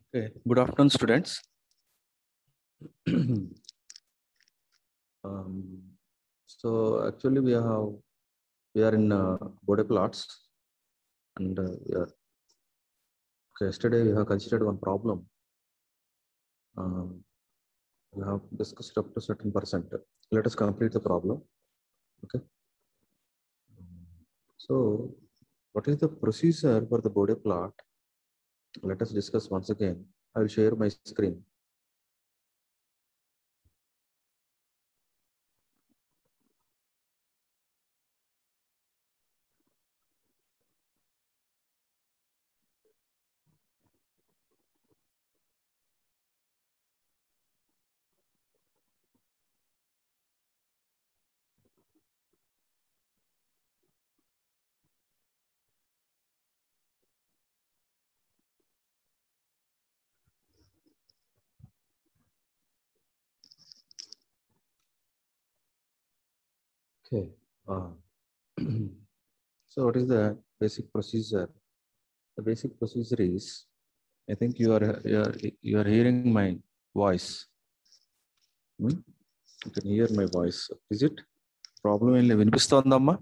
Okay, good afternoon, students. um, so actually, we have we are in uh, body plots, and uh, we are okay, yesterday we have considered one problem. Um, we have discussed up to certain percent. Let us complete the problem. Okay. So, what is the procedure for the body plot? Let us discuss once again. I will share my screen. Okay. Uh, so what is the basic procedure? The basic procedure is, I think you are you are you are hearing my voice. Hmm? You can hear my voice. Is it? Problem ఏం లేదు వినిపిస్తోందమ్మా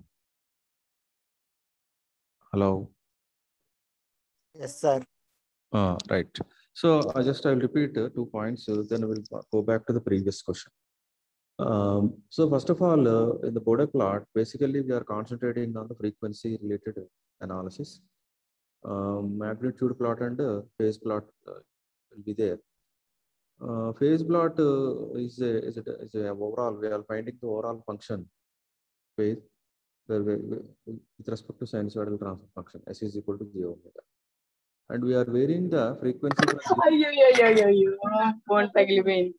hello Yes, sir. Right so just I will repeat two points then will go back to the previous question Um, so first of all, uh, in the border plot, basically we are concentrating on the frequency related analysis. Um, magnitude plot and uh, phase plot uh, will be there. Uh, phase plot uh, is a, is a, is a overall, we are finding the overall function phase where we, we- with respect to sinusoidal transfer function, S is equal to J omega. And we are varying the frequency from zero- అయ్యో అయ్యో అయ్యో అయ్యో phone పగిలిపోయింది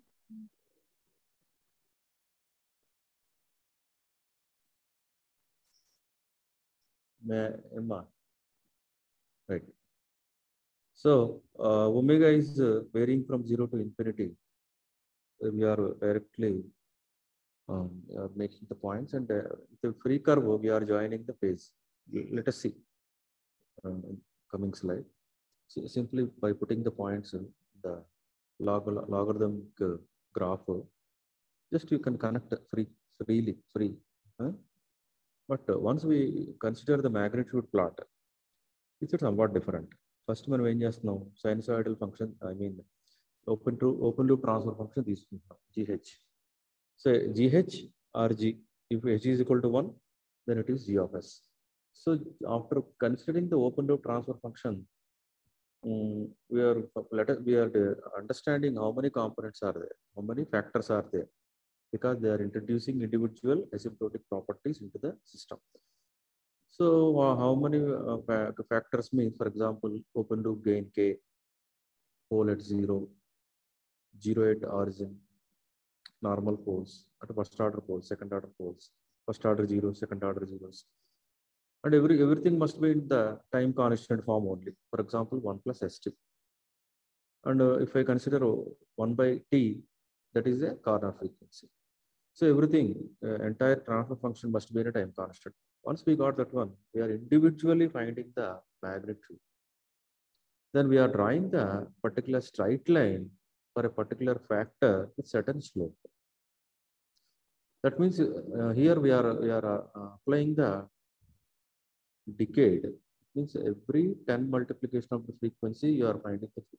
Ma- Emma. Right. So uh, omega is uh, varying from zero to infinity. Uh, We are directly um, uh, making the points and uh, the free curve we are joining the phase. L- Let us see. Um, coming slide. So simply by putting the points in the log logarithmic uh, graph, uh, just you can connect free freely free. huh? But uh, once we consider the magnitude plot, it's somewhat different. First మనం ఏం చేస్తున్నాం sinusoidal function I mean open to open loop transfer function తీసుకుంటాం GH so GH are G if H is equal to one then it is G of S so after considering the open loop transfer function we are let we are understanding how many components are there how many factors are there because they are introducing individual asymptotic properties into the system. So uh, how many uh, fa- factors mean, for example, open loop gain K, pole at zero, zero at origin, normal poles, at first order poles, second order poles, first order zero, second order zeros. And every everything must be in the time constant form only. For example, one plus ST. And uh, if I consider one by T, that is a corner frequency. So everything, uh, entire transfer function must be in a time constant. Once we got that one, we are individually finding the magnitude. Then we are drawing the particular straight line for a particular factor with certain slope. That means uh, here we are we are uh, applying the decade. Means every 10 multiplication of the frequency, you are finding the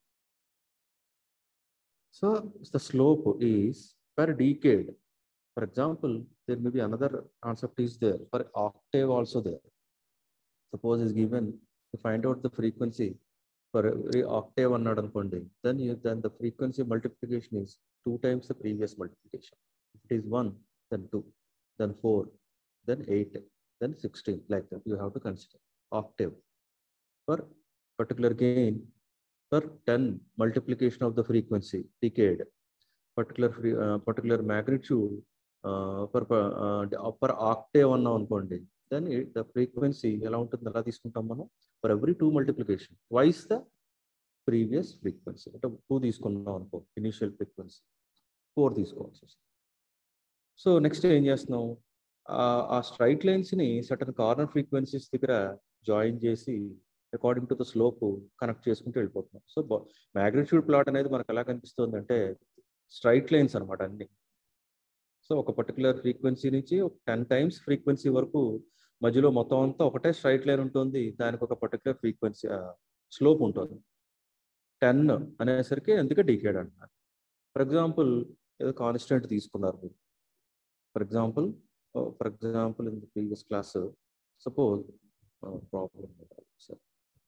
so the slope is per decade. For example, there may be another concept is there for octave also there. Suppose is given to find out the frequency for every octave అన్నాడు అనుకోండి then you then the frequency multiplication is two times the previous multiplication. If it is one, then two, then four, then eight, then 16 like that you have to consider octave for particular gain per 10 multiplication of the frequency decade particular free, uh, particular magnitude uh, per per, uh, per octave అన్నాం అనుకోండి then the frequency ఎలా ఉంటుంది ఎలా తీసుకుంటాం మనం for every two multiplication wise the previous frequency అంటే two తీసుకున్నాం అనుకో ఇనిషియల్ ఫ్రీక్వెన్సీ ఫోర్ తీసుకోవాల్సి వస్తుంది సో నెక్స్ట్ ఏం చేస్తున్నాం ఆ- ఆ స్ట్రైట్ లైన్స్ ని సటన్ కార్నర్ ఫ్రీక్వెన్సీస్ దగ్గర జాయిన్ చేసి according to the slope connect చేసుకుంటూ వెళ్ళిపోతున్నాం సో మ్యాగ్నిట్యూడ్ ప్లాట్ అనేది మనకు ఎలా కనిపిస్తుంది అంటే స్ట్రైట్ లైన్స్ అనమాట అన్ని సో ఒక పర్టికులర్ ఫ్రీక్వెన్సీ నుంచి ఒక టెన్ టైమ్స్ ఫ్రీక్వెన్సీ వరకు మధ్యలో మొత్తం అంతా ఒకటే స్ట్రైట్ లైన్ ఉంటుంది దానికి ఒక పర్టికులర్ ఫ్రీక్వెన్సీ స్లోప్ ఉంటుంది టెన్ అనేసరికి అందుకే డీకేడ్ అంటున్నారు ఫర్ ఎగ్జాంపుల్ ఏదో కాన్స్టెంట్ తీసుకున్నారు మీరు for example for example in the previous class suppose problem sir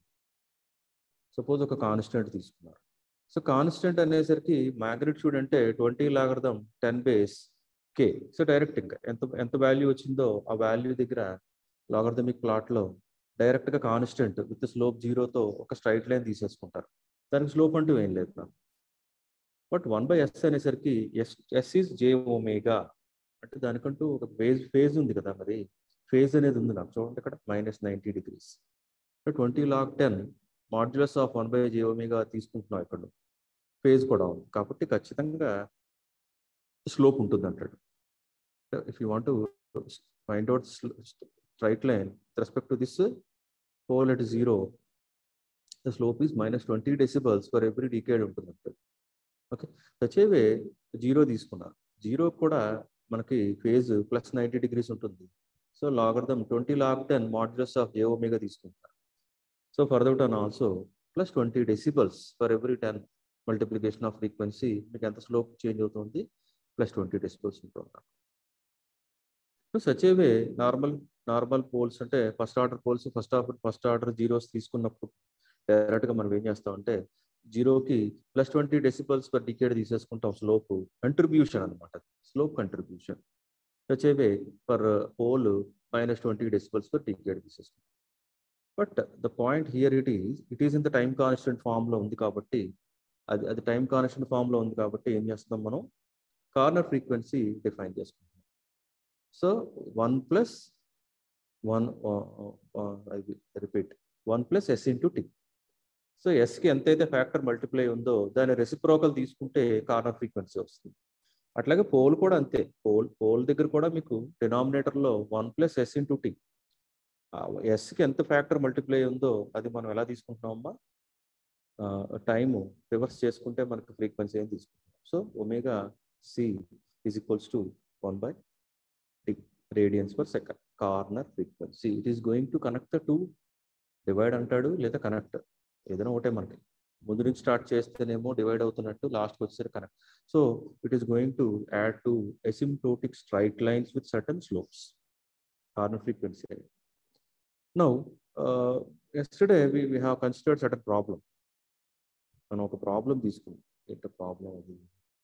suppose ఒక కాన్స్టెంట్ తీసుకున్నారు సో కాన్స్టెంట్ అనేసరికి మ్యాగ్నిట్యూడ్ అంటే twenty logarithm ten base K so direct ఇంకా ఎంత ఎంత వాల్యూ వచ్చిందో ఆ వాల్యూ దగ్గర లాగర్థమిక్ ప్లాట్లో డైరెక్ట్గా కాన్స్టెంట్ విత్ స్లోప్ జీరోతో ఒక స్ట్రైట్ లైన్ తీసేసుకుంటారు దానికి స్లోప్ అంటూ ఏం లేదు నాకు బట్ వన్ బై ఎస్ అనేసరికి S S is J omega అంటే దానికంటూ ఒక ఫేజ్ ఫేజ్ ఉంది కదా మరి ఫేజ్ అనేది ఉంది నాకు చూడండి ఇక్కడ minus ninety degrees twenty log ten modulus of one by J omega తీసుకుంటున్నాం ఇక్కడ ఫేజ్ కూడా ఉంది కాబట్టి ఖచ్చితంగా స్లోప్ ఉంటుంది అంటాడు if you want find out straight line respect to this pole at zero the slope is minus twenty decibels for every decade ఉంటుంది అంటాడు ఓకే వచ్చేవే జీరో తీసుకున్నారు జీరో కూడా మనకి ఫేజ్ ప్లస్ నైంటీ డిగ్రీస్ ఉంటుంది so logarithm twenty log ten modulus of J omega తీసుకుంటారు so further turn also plus twenty decibels for every ten multiplication of frequency మీకు ఎంత స్లోప్ చేంజ్ అవుతుంది plus twenty decibels ఉంటుంది so సచేవే normal normal poles అంటే first order poles first order first order zeros తీసుకున్నప్పుడు డైరెక్ట్గా మనం ఏం చేస్తామంటే జీరోకి plus twenty decibels per decade తీసేసుకుంటాం స్లోప్ కంట్రిబ్యూషన్ అనమాట స్లోప్ కంట్రిబ్యూషన్ వచ్చేవే per pole minus twenty decibels per decade తీసేసుకుంటాం but the point here it is it is in the time constant ఫామ్లో ఉంది కాబట్టి అది అది టైం కాన్స్టెంట్ ఫామ్లో ఉంది కాబట్టి ఏం చేస్తాం మనం కార్నర్ ఫ్రీక్వెన్సీ డిఫైన్ చేసుకుంటాం so one plus one repeat one plus S into T so ఎస్కి ఎంతైతే ఫ్యాక్టర్ మల్టిప్లై ఉందో దాని రెసిప్రోకల్ తీసుకుంటే కార్నర్ ఫ్రీక్వెన్సీ వస్తుంది అట్లాగే పోల్ కూడా అంతే పోల్ పోల్ దగ్గర కూడా మీకు డినామినేటర్లో one plus S into T ఎస్కి ఎంత ఫ్యాక్టర్ మల్టిప్లై ఉందో అది మనం ఎలా తీసుకుంటున్నామమ్మా టైము రివర్స్ చేసుకుంటే మనకు ఫ్రీక్వెన్సీ ఏం తీసుకుంటాం so omega C is equals to one by T radians per second corner frequency it is going to connect the two divide అంటాడు లేదా కనెక్ట్ ఏదైనా ఒకటే మనకి ముందు నుంచి స్టార్ట్ చేస్తేనేమో డివైడ్ అవుతున్నట్టు లాస్ట్కి వచ్చేసరికి connect so it is going to add to asymptotic straight lines with certain slopes corner frequency now yesterday we we have considered certain problem మనం ఒక ప్రాబ్లం తీసుకున్నాం ఏంటో ప్రాబ్లం అది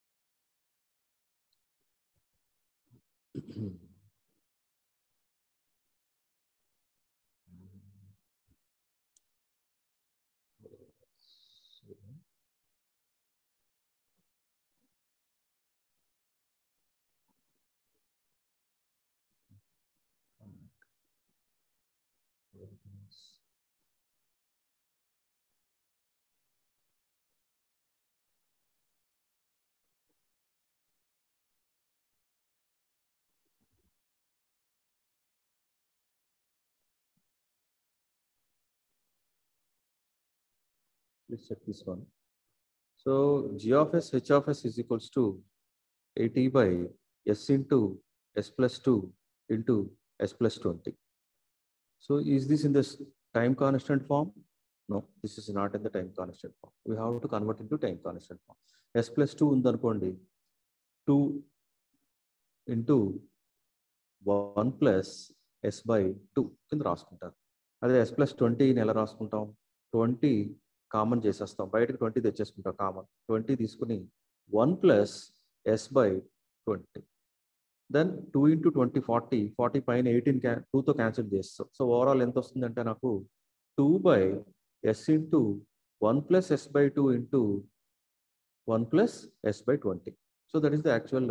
Please check this one. So g of s, h of s is equals to at by s into s plus 2 into s plus 20. So is this in the s- time constant form? No, this is not in the time constant form. We have to convert into time constant form. s plus 2 ఉందనుకోండి 2 into 1 plus s by 2 కింద రాసుకుంటారు అదే s plus 20 ని ఎలా రాసుకుంటాం twenty common చేసేస్తాం బయటకు twenty తెచ్చేసుకుంటాం కామన్ ట్వంటీ తీసుకుని one plus yes by twenty then two into twenty forty forty పైన ఎయిటీన్ క్యా టూతో క్యాన్సిల్ చేస్తాం సో ఓవరాల్ ఎంత వస్తుందంటే నాకు two by yes into one plus yes by two into one plus yes by twenty so that is the actual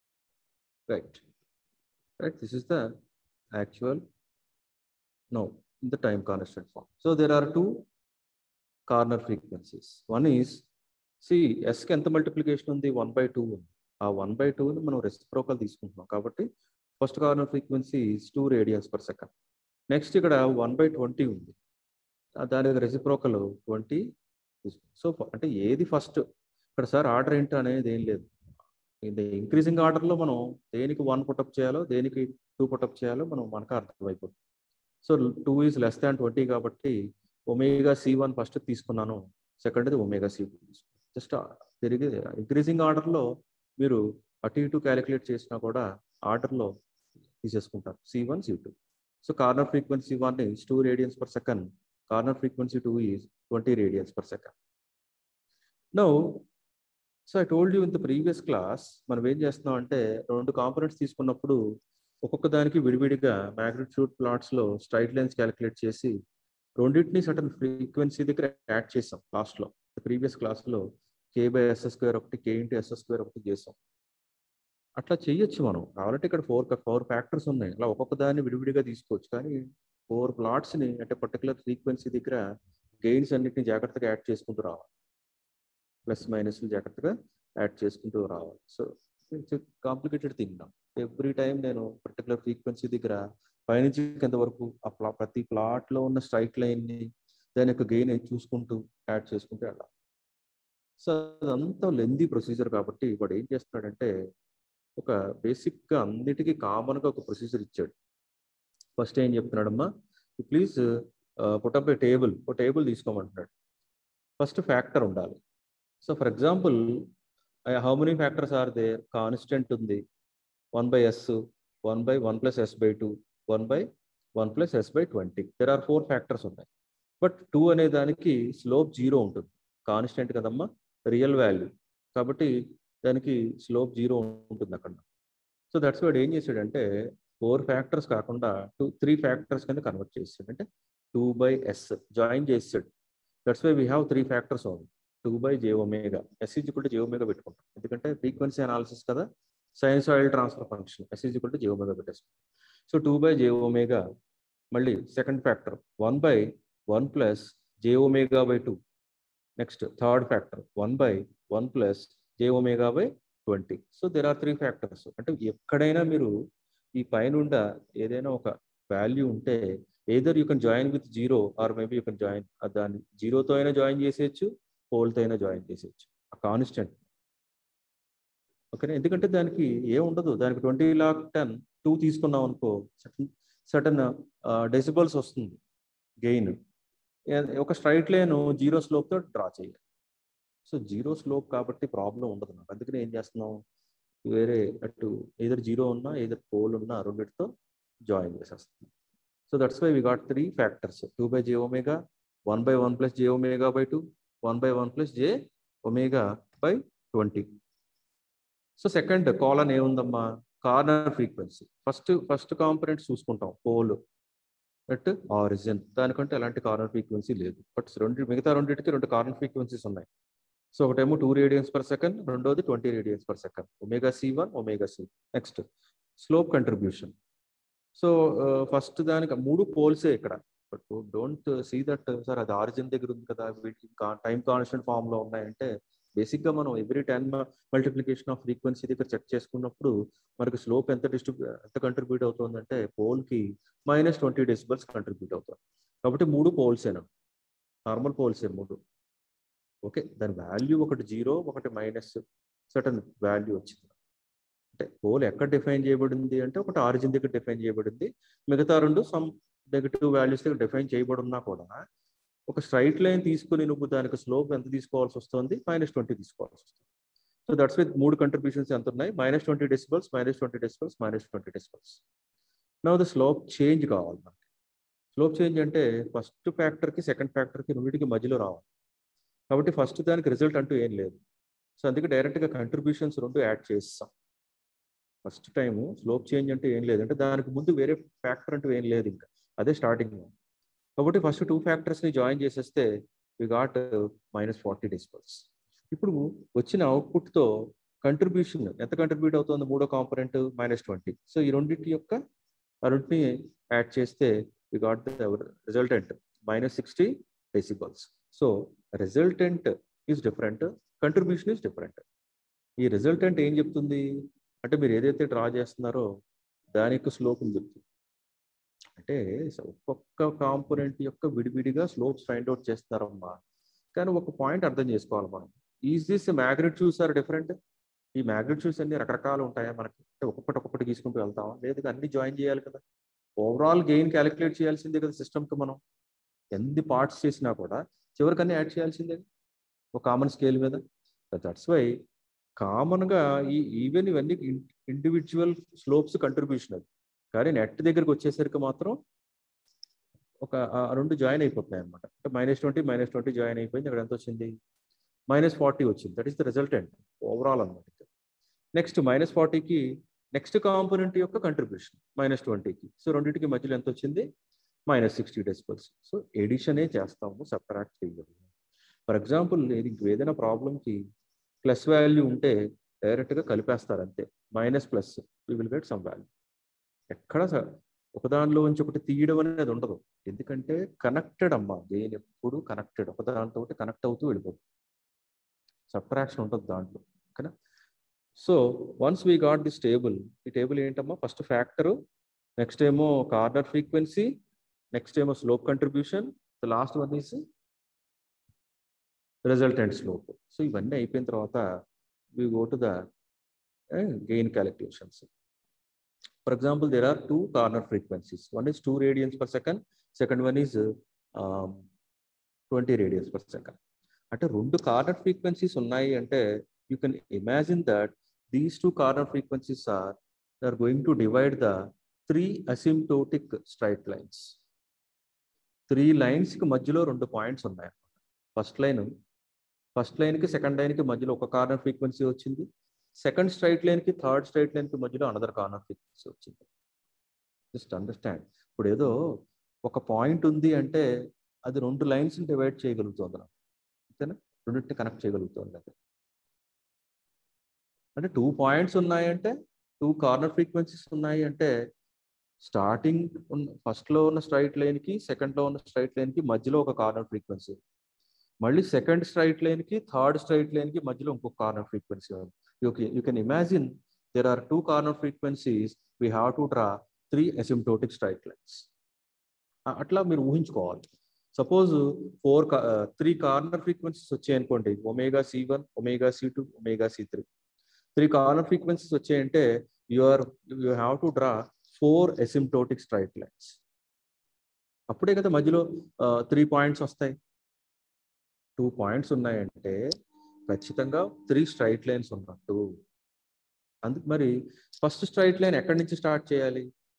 right right this is the actual no in the time constant form. So there are two corner frequencies one is C ఎస్కి ఎంత multiplication ఉంది one by two ఉంది ఆ one by టూని మనం reciprocal తీసుకుంటున్నాం కాబట్టి first corner frequency two radians per second next ఇక్కడ వన్ బై ట్వంటీ ఉంది ఆ దానికి రెసిప్రోకల్ ట్వంటీ సో అంటే ఏది ఫస్ట్ ఇక్కడ సార్ ఆర్డర్ ఏంటి అనేది ఏం లేదు ఇది ఇంక్రీజింగ్ ఆర్డర్లో మనం దేనికి వన్ పుటప్ చేయాలో దేనికి టూ పుటప్ చేయాలో మనం మనకు అర్థమైపోతుంది so two is less than twenty కాబట్టి ఒమేగా సి వన్ ఫస్ట్ తీసుకున్నాను సెకండ్ది ఒమేగా సి టూ జస్ట్ తిరిగి ఇంక్రీజింగ్ ఆర్డర్లో మీరు అటు ఇటు క్యాలిక్యులేట్ చేసినా కూడా ఆర్డర్లో తీసేసుకుంటారు C one C two so corner frequency one is two radians per second corner frequency two is twenty radians per second no so I told you in the previous class మనం ఏం చేస్తున్నాం అంటే రెండు components తీసుకున్నప్పుడు ఒక్కొక్క దానికి విడివిడిగా magnitude ప్లాట్స్లో స్ట్రైట్ లైన్స్ క్యాలిక్యులేట్ చేసి రెండింటిని సటన్ ఫ్రీక్వెన్సీ దగ్గర యాడ్ చేసాం లాస్ట్లో ప్రీవియస్ క్లాస్లో కే బై ఎస్ఎస్ స్క్వేర్ ఒకటి కే ఇంటూ ఎస్ఎస్ స్క్వేర్ ఒకటి చేసాం అట్లా చేయొచ్చు మనం కావాలంటే ఇక్కడ ఫోర్ ఫోర్ ఫ్యాక్టర్స్ ఉన్నాయి అలా ఒక్కొక్క దాన్ని విడివిడిగా తీసుకోవచ్చు కానీ ఫోర్ ప్లాట్స్ని అంటే పర్టికులర్ ఫ్రీక్వెన్సీ దగ్గర గెయిన్స్ అన్నిటిని జాగ్రత్తగా యాడ్ చేసుకుంటూ రావాలి ప్లస్ మైనస్ జాగ్రత్తగా యాడ్ చేసుకుంటూ రావాలి సో ఇట్స్ కాంప్లికేటెడ్ థింగ్ నా ఎవ్రీ టైం నేను పర్టికులర్ ఫ్రీక్వెన్సీ దగ్గర పైనుంచి కింద వరకు ఆ ప్లా ప్రతి ప్లాట్లో ఉన్న స్ట్రైట్ లైన్ని దాని యొక్క గెయిన్ చూసుకుంటూ యాడ్ చేసుకుంటూ వెళ్ళాలి సో అదంతా లెందీ ప్రొసీజర్ కాబట్టి వాడు ఏం చేస్తున్నాడంటే ఒక బేసిక్గా అన్నిటికీ కామన్గా ఒక ప్రొసీజర్ ఇచ్చాడు ఫస్ట్ ఏం చెప్తున్నాడమ్మా ప్లీజ్ పుటప్ ఏ టేబుల్ ఒక టేబుల్ తీసుకోమంటున్నాడు ఫస్ట్ ఫ్యాక్టర్ ఉండాలి so for example how many factors are there constant ఉంది one by S one by one plus yes by two one by one plus yes by twenty there are four factors ఉన్నాయి but two అనే దానికి slope zero ఉంటుంది constant కదమ్మా real value కాబట్టి దానికి slope zero ఉంటుంది అక్కడ సో దట్స్ వాడు ఏం చేశాడంటే ఫోర్ ఫ్యాక్టర్స్ కాకుండా టూ త్రీ ఫ్యాక్టర్స్ కింద కన్వర్ట్ చేసాడు అంటే టూ బై ఎస్ జాయిన్ చేసాడు that's why we have three factors only two by J omega S is equal to J omega పెట్టుకుంటాం ఎందుకంటే ఫ్రీక్వెన్సీ అనాలిసిస్ కదా sinusoidal transfer function S is equal to J omega పెట్టేసుకుంటాం so two by J omega మళ్ళీ second factor one by one plus J omega by two next third factor one by one plus J omega by twenty so there are three factors అంటే ఎక్కడైనా మీరు ఈ పైనుండ ఏదైనా ఒక value ఉంటే either you can join with zero or maybe you can join దాన్ని జీరోతో అయినా జాయిన్ చేసేయచ్చు పోల్తో అయినా జాయిన్ చేసేయచ్చు ఆ కాన్స్టెంట్ ఓకేనా ఎందుకంటే దానికి ఏ ఉండదు దానికి ట్వంటీ లాక్ టెన్ టూ తీసుకున్నాం అనుకో సటన్ సటన్ డెసిబల్స్ వస్తుంది గెయిన్ ఒక స్ట్రైట్ లైన్ జీరో స్లోప్తో డ్రా చేయాలి సో జీరో స్లోప్ కాబట్టి ప్రాబ్లం ఉండదు నాకు అందుకని ఏం చేస్తున్నాం వేరే అటు ఏదర్ జీరో ఉన్నా ఏదర్ పోల్ ఉన్నా రెండిటితో జాయిన్ చేసేస్తున్నాం so that's why we got three factors two by J omega one by one plus J omega by two one by one plus J omega by twenty so second column ఏముందమ్మా corner frequency first first component చూసుకుంటాం pole at origin దానికంటే ఎలాంటి corner frequency లేదు but రెండు మిగతా రెండింటికి రెండు corner frequencies ఉన్నాయి సో ఒకటేమో టూ రేడియన్స్ పర్ సెకండ్ రెండోది twenty radians per second omega C one omega C next slope contribution so first దానికి మూడు పోల్సే ఇక్కడ but don't see that sir అది ఆరిజిన్ దగ్గర ఉంది కదా వీటికి టైం కాన్స్టెంట్ ఫామ్ లో ఉన్నాయంటే బేసిక్గా మనం every ten multiplication of frequency దగ్గర చెక్ చేసుకున్నప్పుడు మనకి స్లోప్ ఎంత డిస్ట్రిబ్యూ ఎంత కంట్రిబ్యూట్ అవుతుందంటే పోల్కి మైనస్ ట్వంటీ డెసిబల్స్ కంట్రిబ్యూట్ అవుతుంది కాబట్టి మూడు పోల్సేనా నార్మల్ పోల్సే మూడు ఓకే దాని వాల్యూ ఒకటి జీరో ఒకటి మైనస్ సటన్ వాల్యూ వచ్చింది అంటే పోల్ ఎక్కడ డిఫైన్ చేయబడింది అంటే ఒకటి ఆరిజిన్ దగ్గర డిఫైన్ చేయబడింది మిగతా రెండు సమ్ నెగటివ్ వాల్యూస్ దగ్గర డిఫైన్ చేయబడి ఉన్నా కూడా ఒక స్ట్రైట్ లైన్ తీసుకుని నువ్వు దానికి స్లోప్ ఎంత తీసుకోవాల్సి వస్తుంది మైనస్ ట్వంటీ తీసుకోవాల్సి వస్తుంది సో దట్స్ విత్ మూడు కంట్రిబ్యూషన్స్ ఎంత ఉన్నాయి minus twenty decibels minus twenty decibels minus twenty decibels now the slope change కావాలి మనకి స్లోప్ చేంజ్ అంటే ఫస్ట్ ఫ్యాక్టర్కి సెకండ్ ఫ్యాక్టర్కి రెండింటికి మధ్యలో రావాలి కాబట్టి ఫస్ట్ దానికి రిజల్ట్ అంటూ ఏం లేదు సో అందుకే డైరెక్ట్గా కంట్రిబ్యూషన్స్ రెండు యాడ్ చేస్తాం ఫస్ట్ టైము స్లోప్ చేంజ్ అంటే ఏం లేదు అంటే దానికి ముందు వేరే ఫ్యాక్టర్ అంటూ ఏం లేదు ఇంకా అదే స్టార్టింగ్ కాబట్టి ఫస్ట్ టూ ఫ్యాక్టర్స్ని జాయిన్ చేసేస్తే we got minus forty decibels ఇప్పుడు వచ్చిన అవుట్పుట్తో కంట్రిబ్యూషన్ ఎంత కంట్రిబ్యూట్ అవుతుంది మూడో కాంపనెంట్ మైనస్ ట్వంటీ సో ఈ రెండింటి యొక్క ఆ రెండింటిని యాడ్ చేస్తే we got the resultant minus 60 decibels. So resultant is different, contribution is different. ఈ రిజల్టెంట్ ఏం చెప్తుంది అంటే మీరు ఏదైతే డ్రా చేస్తున్నారో దాని యొక్క స్లోప్ చెప్తుంది అంటే ఒక్కొక్క కాంపోనెంట్ యొక్క విడివిడిగా స్లోప్స్ ఫైండ్ అవుట్ చేస్తారమ్మా కానీ ఒక పాయింట్ అర్థం చేసుకోవాలి మనం is this magnitudes are different ఈ మ్యాగ్నిట్యూడ్స్ అన్ని రకరకాలు ఉంటాయా మనకి అంటే ఒక్కొక్కటి ఒక్కొక్కటి తీసుకుంటూ వెళ్తామా లేదు అన్ని జాయిన్ చేయాలి కదా ఓవరాల్ గెయిన్ క్యాలిక్యులేట్ చేయాల్సిందే కదా సిస్టమ్కి మనం ఎన్ని పార్ట్స్ చేసినా కూడా చివరికి అన్ని యాడ్ చేయాల్సిందే ఒక కామన్ స్కేల్ మీద దట్స్ వై కామన్గా ఈ ఈవెన్ ఇవన్నీ ఇండివిజువల్ స్లోప్స్ కంట్రిబ్యూషన్ అది కానీ నెట్ దగ్గరికి వచ్చేసరికి మాత్రం ఒక ఆ రెండు జాయిన్ అయిపోతున్నాయి అనమాట అంటే minus twenty minus twenty join అయిపోయింది ఇక్కడ ఎంత వచ్చింది మైనస్ ఫార్టీ వచ్చింది that is the resultant overall అనమాట నెక్స్ట్ మైనస్ ఫార్టీకి నెక్స్ట్ కాంపోనెంట్ యొక్క కంట్రిబ్యూషన్ మైనస్ ట్వంటీకి సో రెండింటికి మధ్యలో ఎంత వచ్చింది మైనస్ సిక్స్టీ డెసిబల్స్ సో ఎడిషనే చేస్తాము సబ్ట్రాక్ట్ చేయగలము ఫర్ ఎగ్జాంపుల్ ఇది ఏదైనా ప్రాబ్లంకి ప్లస్ వాల్యూ ఉంటే డైరెక్ట్గా కలిపేస్తారు అంతే minus plus we will get some value ఎక్కడ ఒకదానిలో నుంచి ఒకటి తీయడం అనేది ఉండదు ఎందుకంటే కనెక్టెడ్ అమ్మా గెయిన్ ఎప్పుడు కనెక్టెడ్ ఒక దాంతో ఒకటి కనెక్ట్ అవుతూ వెళ్ళిపోతుంది సబ్ట్రాక్షన్ ఉంటుంది దాంట్లో ఓకేనా so once we got this table ఈ టేబుల్ ఏంటమ్మా ఫస్ట్ ఫ్యాక్టరు నెక్స్ట్ ఏమో కార్నర్ ఫ్రీక్వెన్సీ నెక్స్ట్ ఏమో slope contribution the last one is resultant slope so ఇవన్నీ అయిపోయిన తర్వాత we go to the gain calculations for example there are two corner frequencies one is two radians per second second one is twenty radians per second అంటే రెండు corner frequencies ఉన్నాయి అంటే you can imagine that these two corner frequencies are they are going to divide the three asymptotic straight lines three లైన్స్కి మధ్యలో రెండు points ఉన్నాయి first line first లైన్కి second లైన్కి మధ్యలో ఒక కార్నర్ ఫ్రీక్వెన్సీ వచ్చింది సెకండ్ స్ట్రైట్ లైన్కి థర్డ్ స్ట్రైట్ లైన్కి మధ్యలో అనదర్ కార్నర్ ఫ్రీక్వెన్సీ వచ్చింది జస్ట్ అండర్స్టాండ్ ఇప్పుడు ఏదో ఒక పాయింట్ ఉంది అంటే అది రెండు లైన్స్ డివైడ్ చేయగలుగుతుంది అంతేనా రెండింటిని కనెక్ట్ చేయగలుగుతుంది అది అంటే టూ పాయింట్స్ ఉన్నాయంటే టూ కార్నర్ ఫ్రీక్వెన్సీస్ ఉన్నాయి అంటే స్టార్టింగ్ ఉన్న ఫస్ట్లో ఉన్న స్ట్రైట్ లైన్కి సెకండ్లో ఉన్న స్ట్రైట్ లైన్కి మధ్యలో ఒక కార్నర్ ఫ్రీక్వెన్సీ ఉంది మళ్ళీ సెకండ్ స్ట్రైట్ లైన్కి థర్డ్ స్ట్రైట్ లైన్కి మధ్యలో ఇంకొక కార్నర్ ఫ్రీక్వెన్సీ ఉంది you you can imagine there are two corner frequencies we have to draw three asymptotic straight lines అట్లా మీరు ఊహించుకోవాలి suppose four three corner frequencies వచ్చాయనుకోండి omega C one omega C two omega C three three corner frequencies వచ్చాయంటే you are you have to draw four asymptotic straight lines అప్పుడే కదా మధ్యలో three points వస్తాయి two points ఉన్నాయంటే ఖచ్చితంగా three straight lines ఉన్నట్టు అందుకు మరి ఫస్ట్ స్ట్రైట్ లైన్ ఎక్కడి నుంచి స్టార్ట్ చేయాలి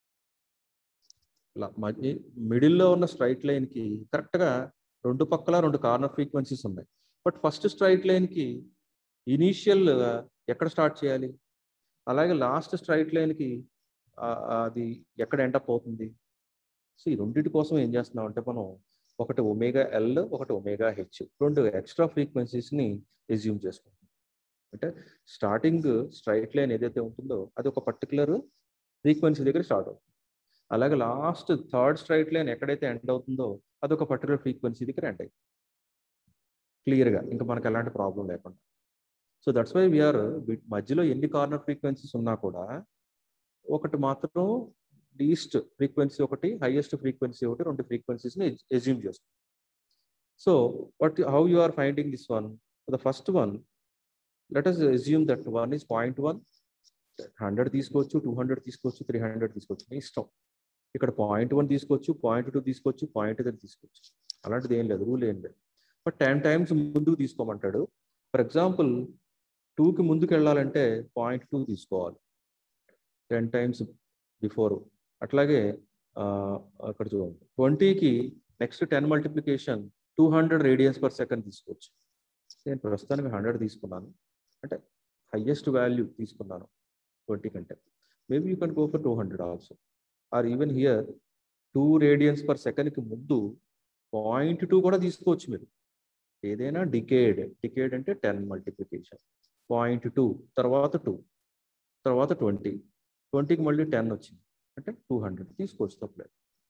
మిడిల్లో ఉన్న స్ట్రైట్ లైన్కి కరెక్ట్గా రెండు పక్కల రెండు కార్నర్ ఫ్రీక్వెన్సీస్ ఉన్నాయి బట్ ఫస్ట్ స్ట్రైట్ లైన్కి ఇనీషియల్ ఎక్కడ స్టార్ట్ చేయాలి అలాగే లాస్ట్ స్ట్రైట్ లైన్కి అది ఎక్కడ ఎంటప్ అవుతుంది సో ఈ రెండింటి కోసం ఏం చేస్తున్నాం అంటే మనం ఒకటి ఒమేగా ఎల్ ఒకటి ఒమేగా హెచ్ రెండు ఎక్స్ట్రా ఫ్రీక్వెన్సీస్ని ఎజ్యూమ్ చేసుకుంటాం అంటే స్టార్టింగ్ స్ట్రైట్ లైన్ ఏదైతే ఉంటుందో అది ఒక పర్టికులర్ ఫ్రీక్వెన్సీ దగ్గర స్టార్ట్ అవుతుంది అలాగే లాస్ట్ థర్డ్ స్ట్రైట్ లైన్ ఎక్కడైతే ఎండ్ అవుతుందో అది ఒక పర్టికులర్ ఫ్రీక్వెన్సీ దగ్గర ఎండ్ అయింది క్లియర్గా ఇంకా మనకు ఎలాంటి ప్రాబ్లం లేకుండా సో దట్స్ వై వీఆర్ మధ్యలో ఎన్ని కార్నర్ ఫ్రీక్వెన్సీస్ ఉన్నా కూడా ఒకటి మాత్రం లీస్ట్ ఫ్రీక్వెన్సీ ఒకటి హైయెస్ట్ ఫ్రీక్వెన్సీ ఒకటి రెండు ఫ్రీక్వెన్సీస్ని ఎజ్యూమ్ చేస్తాం so but how you are finding this one the first one let us assume that one is point one hundred తీసుకోవచ్చు టూ హండ్రెడ్ తీసుకోవచ్చు త్రీ హండ్రెడ్ తీసుకోవచ్చు మీ ఇష్టం ఇక్కడ పాయింట్ వన్ తీసుకోవచ్చు పాయింట్ టూ తీసుకోవచ్చు పాయింట్ త్రీ తీసుకోవచ్చు అలాంటిది ఏం లేదు రూల్ ఏం లేదు బట్ టెన్ టైమ్స్ ముందుకు తీసుకోమంటాడు ఫర్ ఎగ్జాంపుల్ టూకి ముందుకు వెళ్ళాలంటే పాయింట్ టూ తీసుకోవాలి టెన్ టైమ్స్ బిఫోర్ అట్లాగే అక్కడ చూడండి ట్వంటీకి next ten multiplication two hundred radians per second తీసుకోవచ్చు నేను ప్రస్తుతానికి హండ్రెడ్ తీసుకున్నాను అంటే హయ్యెస్ట్ వాల్యూ తీసుకున్నాను ట్వంటీ కంటే maybe you can go for two hundred also or even here two radians per సెకండ్కి ముందు పాయింట్ టూ కూడా తీసుకోవచ్చు మీరు ఏదైనా డికేడ్ డికేడ్ అంటే టెన్ మల్టిప్లికేషన్ పాయింట్ టూ తర్వాత టూ తర్వాత ట్వంటీ ట్వంటీకి మళ్ళీ టెన్ వచ్చింది అంటే టూ హండ్రెడ్ తీసుకోవచ్చు తప్పలేదు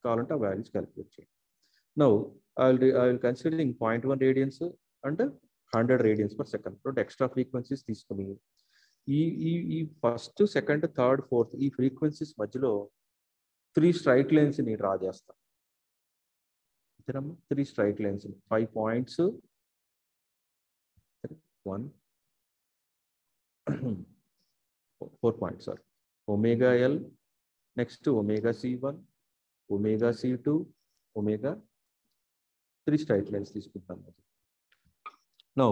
కావాలంటే ఆ వాల్యూస్ క్యాలిక్యులేట్ చేయండి now I will I will considering point one radians and hundred radians per second రెండు ఎక్స్ట్రా ఫ్రీక్వెన్సీస్ తీసుకుని ఈ ఈ ఈ ఫస్ట్ సెకండ్ థర్డ్ ఫోర్త్ ఈ ఫ్రీక్వెన్సీస్ మధ్యలో త్రీ స్ట్రైట్ లైన్స్ ని డ్రా చేస్తాం అంతేనమ్మా three straight lines five points one four points sorry omega L next omega C one omega C two omega three straight lines తీసుకుంటాం now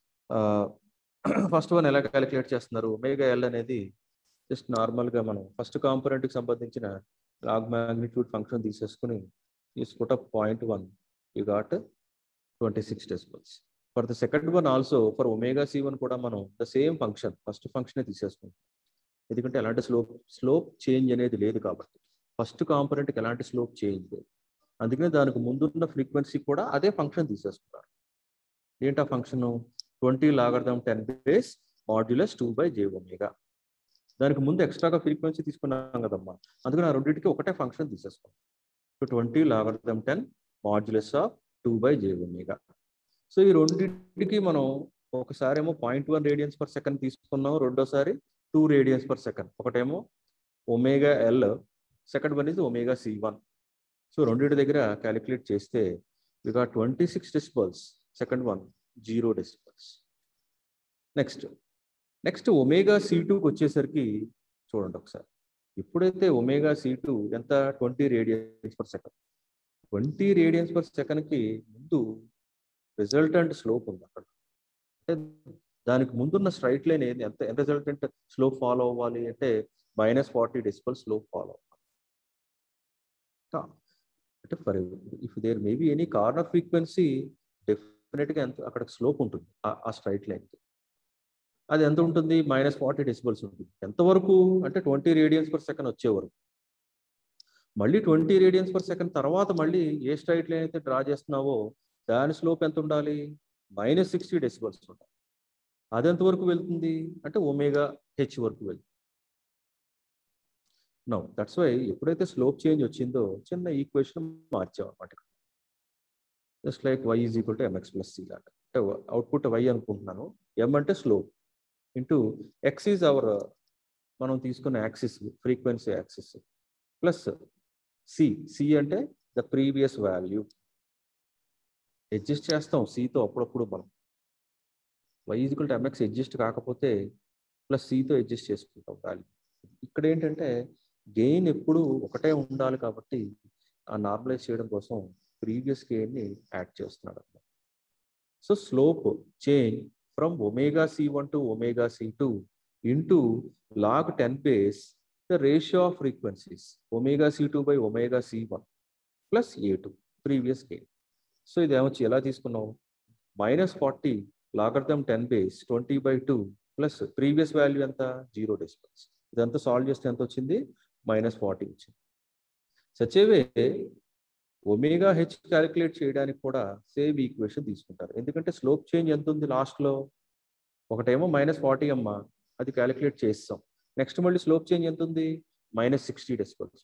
first one ఎలా calculate చేస్తున్నారు omega L అనేది just నార్మల్గా మనం first కాంపోనెంట్కి సంబంధించిన log magnitude function తీసేసుకుని తీసుకుంటా point one you got twenty six decibels for the second one also for omega C one కూడా మనం ద సేమ్ ఫంక్షన్ ఫస్ట్ ఫంక్షనే తీసేసుకుంటాం ఎందుకంటే ఎలాంటి స్లోప్ స్లోప్ చేంజ్ అనేది లేదు కాబట్టి ఫస్ట్ కాంపోనెంట్కి ఎలాంటి స్లోప్ చేంజ్ లేదు అందుకనే దానికి ముందున్న ఫ్రీక్వెన్సీ కూడా అదే ఫంక్షన్ తీసేసుకున్నారు ఏంటి ఆ function twenty logarithm ten base modulus two by J omega దానికి ముందు ఎక్స్ట్రాగా ఫ్రీక్వెన్సీ తీసుకున్నాం కదమ్మా అందుకని ఆ రెండింటికి ఒకటే ఫంక్షన్ తీసేసుకున్నాం so twenty logarithm ten modulus of two by J omega so ఈ రెండింటికి మనం ఒకసారి ఏమో point one radians per second తీసుకున్నాం రెండోసారి టూ రేడియన్స్ పర్ సెకండ్ ఒకటేమో omega l second one is omega C one so రెండింటి దగ్గర క్యాలిక్యులేట్ చేస్తే ఇక twenty six decibels second one zero decibels next next omega c టూకి వచ్చేసరికి చూడండి ఒకసారి ఎప్పుడైతే ఒమేగా సి టూ ఎంత twenty radians per second twenty radians per సెకండ్కి ముందు రిజల్టెంట్ స్లోప్ ఉంది అక్కడ అంటే దానికి ముందున్న స్ట్రైట్ లైన్ ఏంది ఎంత ఎంత రిజల్టెంట్ స్లోప్ ఫాలో అవ్వాలి అంటే minus forty decibel slope follow అవ్వాలి అంటే for if there maybe any corner frequency డెఫినెట్గా ఎంత అక్కడ స్లోప్ ఉంటుంది ఆ స్ట్రైట్ లైన్కి అది ఎంత ఉంటుంది మైనస్ ఫార్టీ డెసిబల్స్ ఉంటుంది ఎంతవరకు అంటే ట్వంటీ రేడియన్స్ పర్ సెకండ్ వచ్చే వరకు మళ్ళీ ట్వంటీ రేడియన్స్ పర్ సెకండ్ తర్వాత మళ్ళీ ఏ స్ట్రైట్ లైన్ అయితే డ్రా చేస్తున్నావో దాని స్లోప్ ఎంత ఉండాలి మైనస్ సిక్స్టీ డెసిబల్స్ ఉండాలి అది ఎంతవరకు వెళ్తుంది అంటే ఒమేగా హెచ్ వరకు వెళ్తుంది నో దట్స్ వై ఎప్పుడైతే స్లోప్ చేంజ్ వచ్చిందో చిన్న ఈక్వేషన్ మార్చాం అనమాట just like y is equal to m x plus c లాగా అంటే అవుట్పుట్ వై అనుకుంటున్నాను ఎం అంటే slope into x is our మనం తీసుకున్న axis frequency axis plus c c అంటే ద ప్రీవియస్ వాల్యూ అడ్జస్ట్ చేస్తాం సితో అప్పుడప్పుడు మనం y equal to m x adjust కాకపోతే ప్లస్ సితో అడ్జస్ట్ చేసుకుంటాం వాల్యూ ఇక్కడ ఏంటంటే గెయిన్ ఎప్పుడు ఒకటే ఉండాలి కాబట్టి ఆ నార్మలైజ్ చేయడం కోసం ప్రీవియస్ గెయిన్ని యాడ్ చేస్తున్నాడు అనమాట so slope change from omega C one to omega C two into log ten base the ratio of frequencies omega C two by omega C one plus a two previous gain so ఇది ఏమొచ్చి ఎలా తీసుకున్నాం minus forty logarithm ten base twenty by two plus previous value ఎంత zero decibels ఇదంతా solve చేస్తే ఎంత వచ్చింది minus forty వచ్చింది సచేవే ఒమేగా హెచ్ క్యాలిక్యులేట్ చేయడానికి కూడా సేమ్ ఈక్వేషన్ తీసుకుంటారు ఎందుకంటే స్లోప్ చేంజ్ ఎంత ఉంది లాస్ట్లో ఒకటేమో మైనస్ ఫార్టీ అమ్మ అది క్యాలిక్యులేట్ చేస్తాం నెక్స్ట్ మళ్ళీ స్లోప్ చేంజ్ ఎంత ఉంది మైనస్ సిక్స్టీ డెసిబల్స్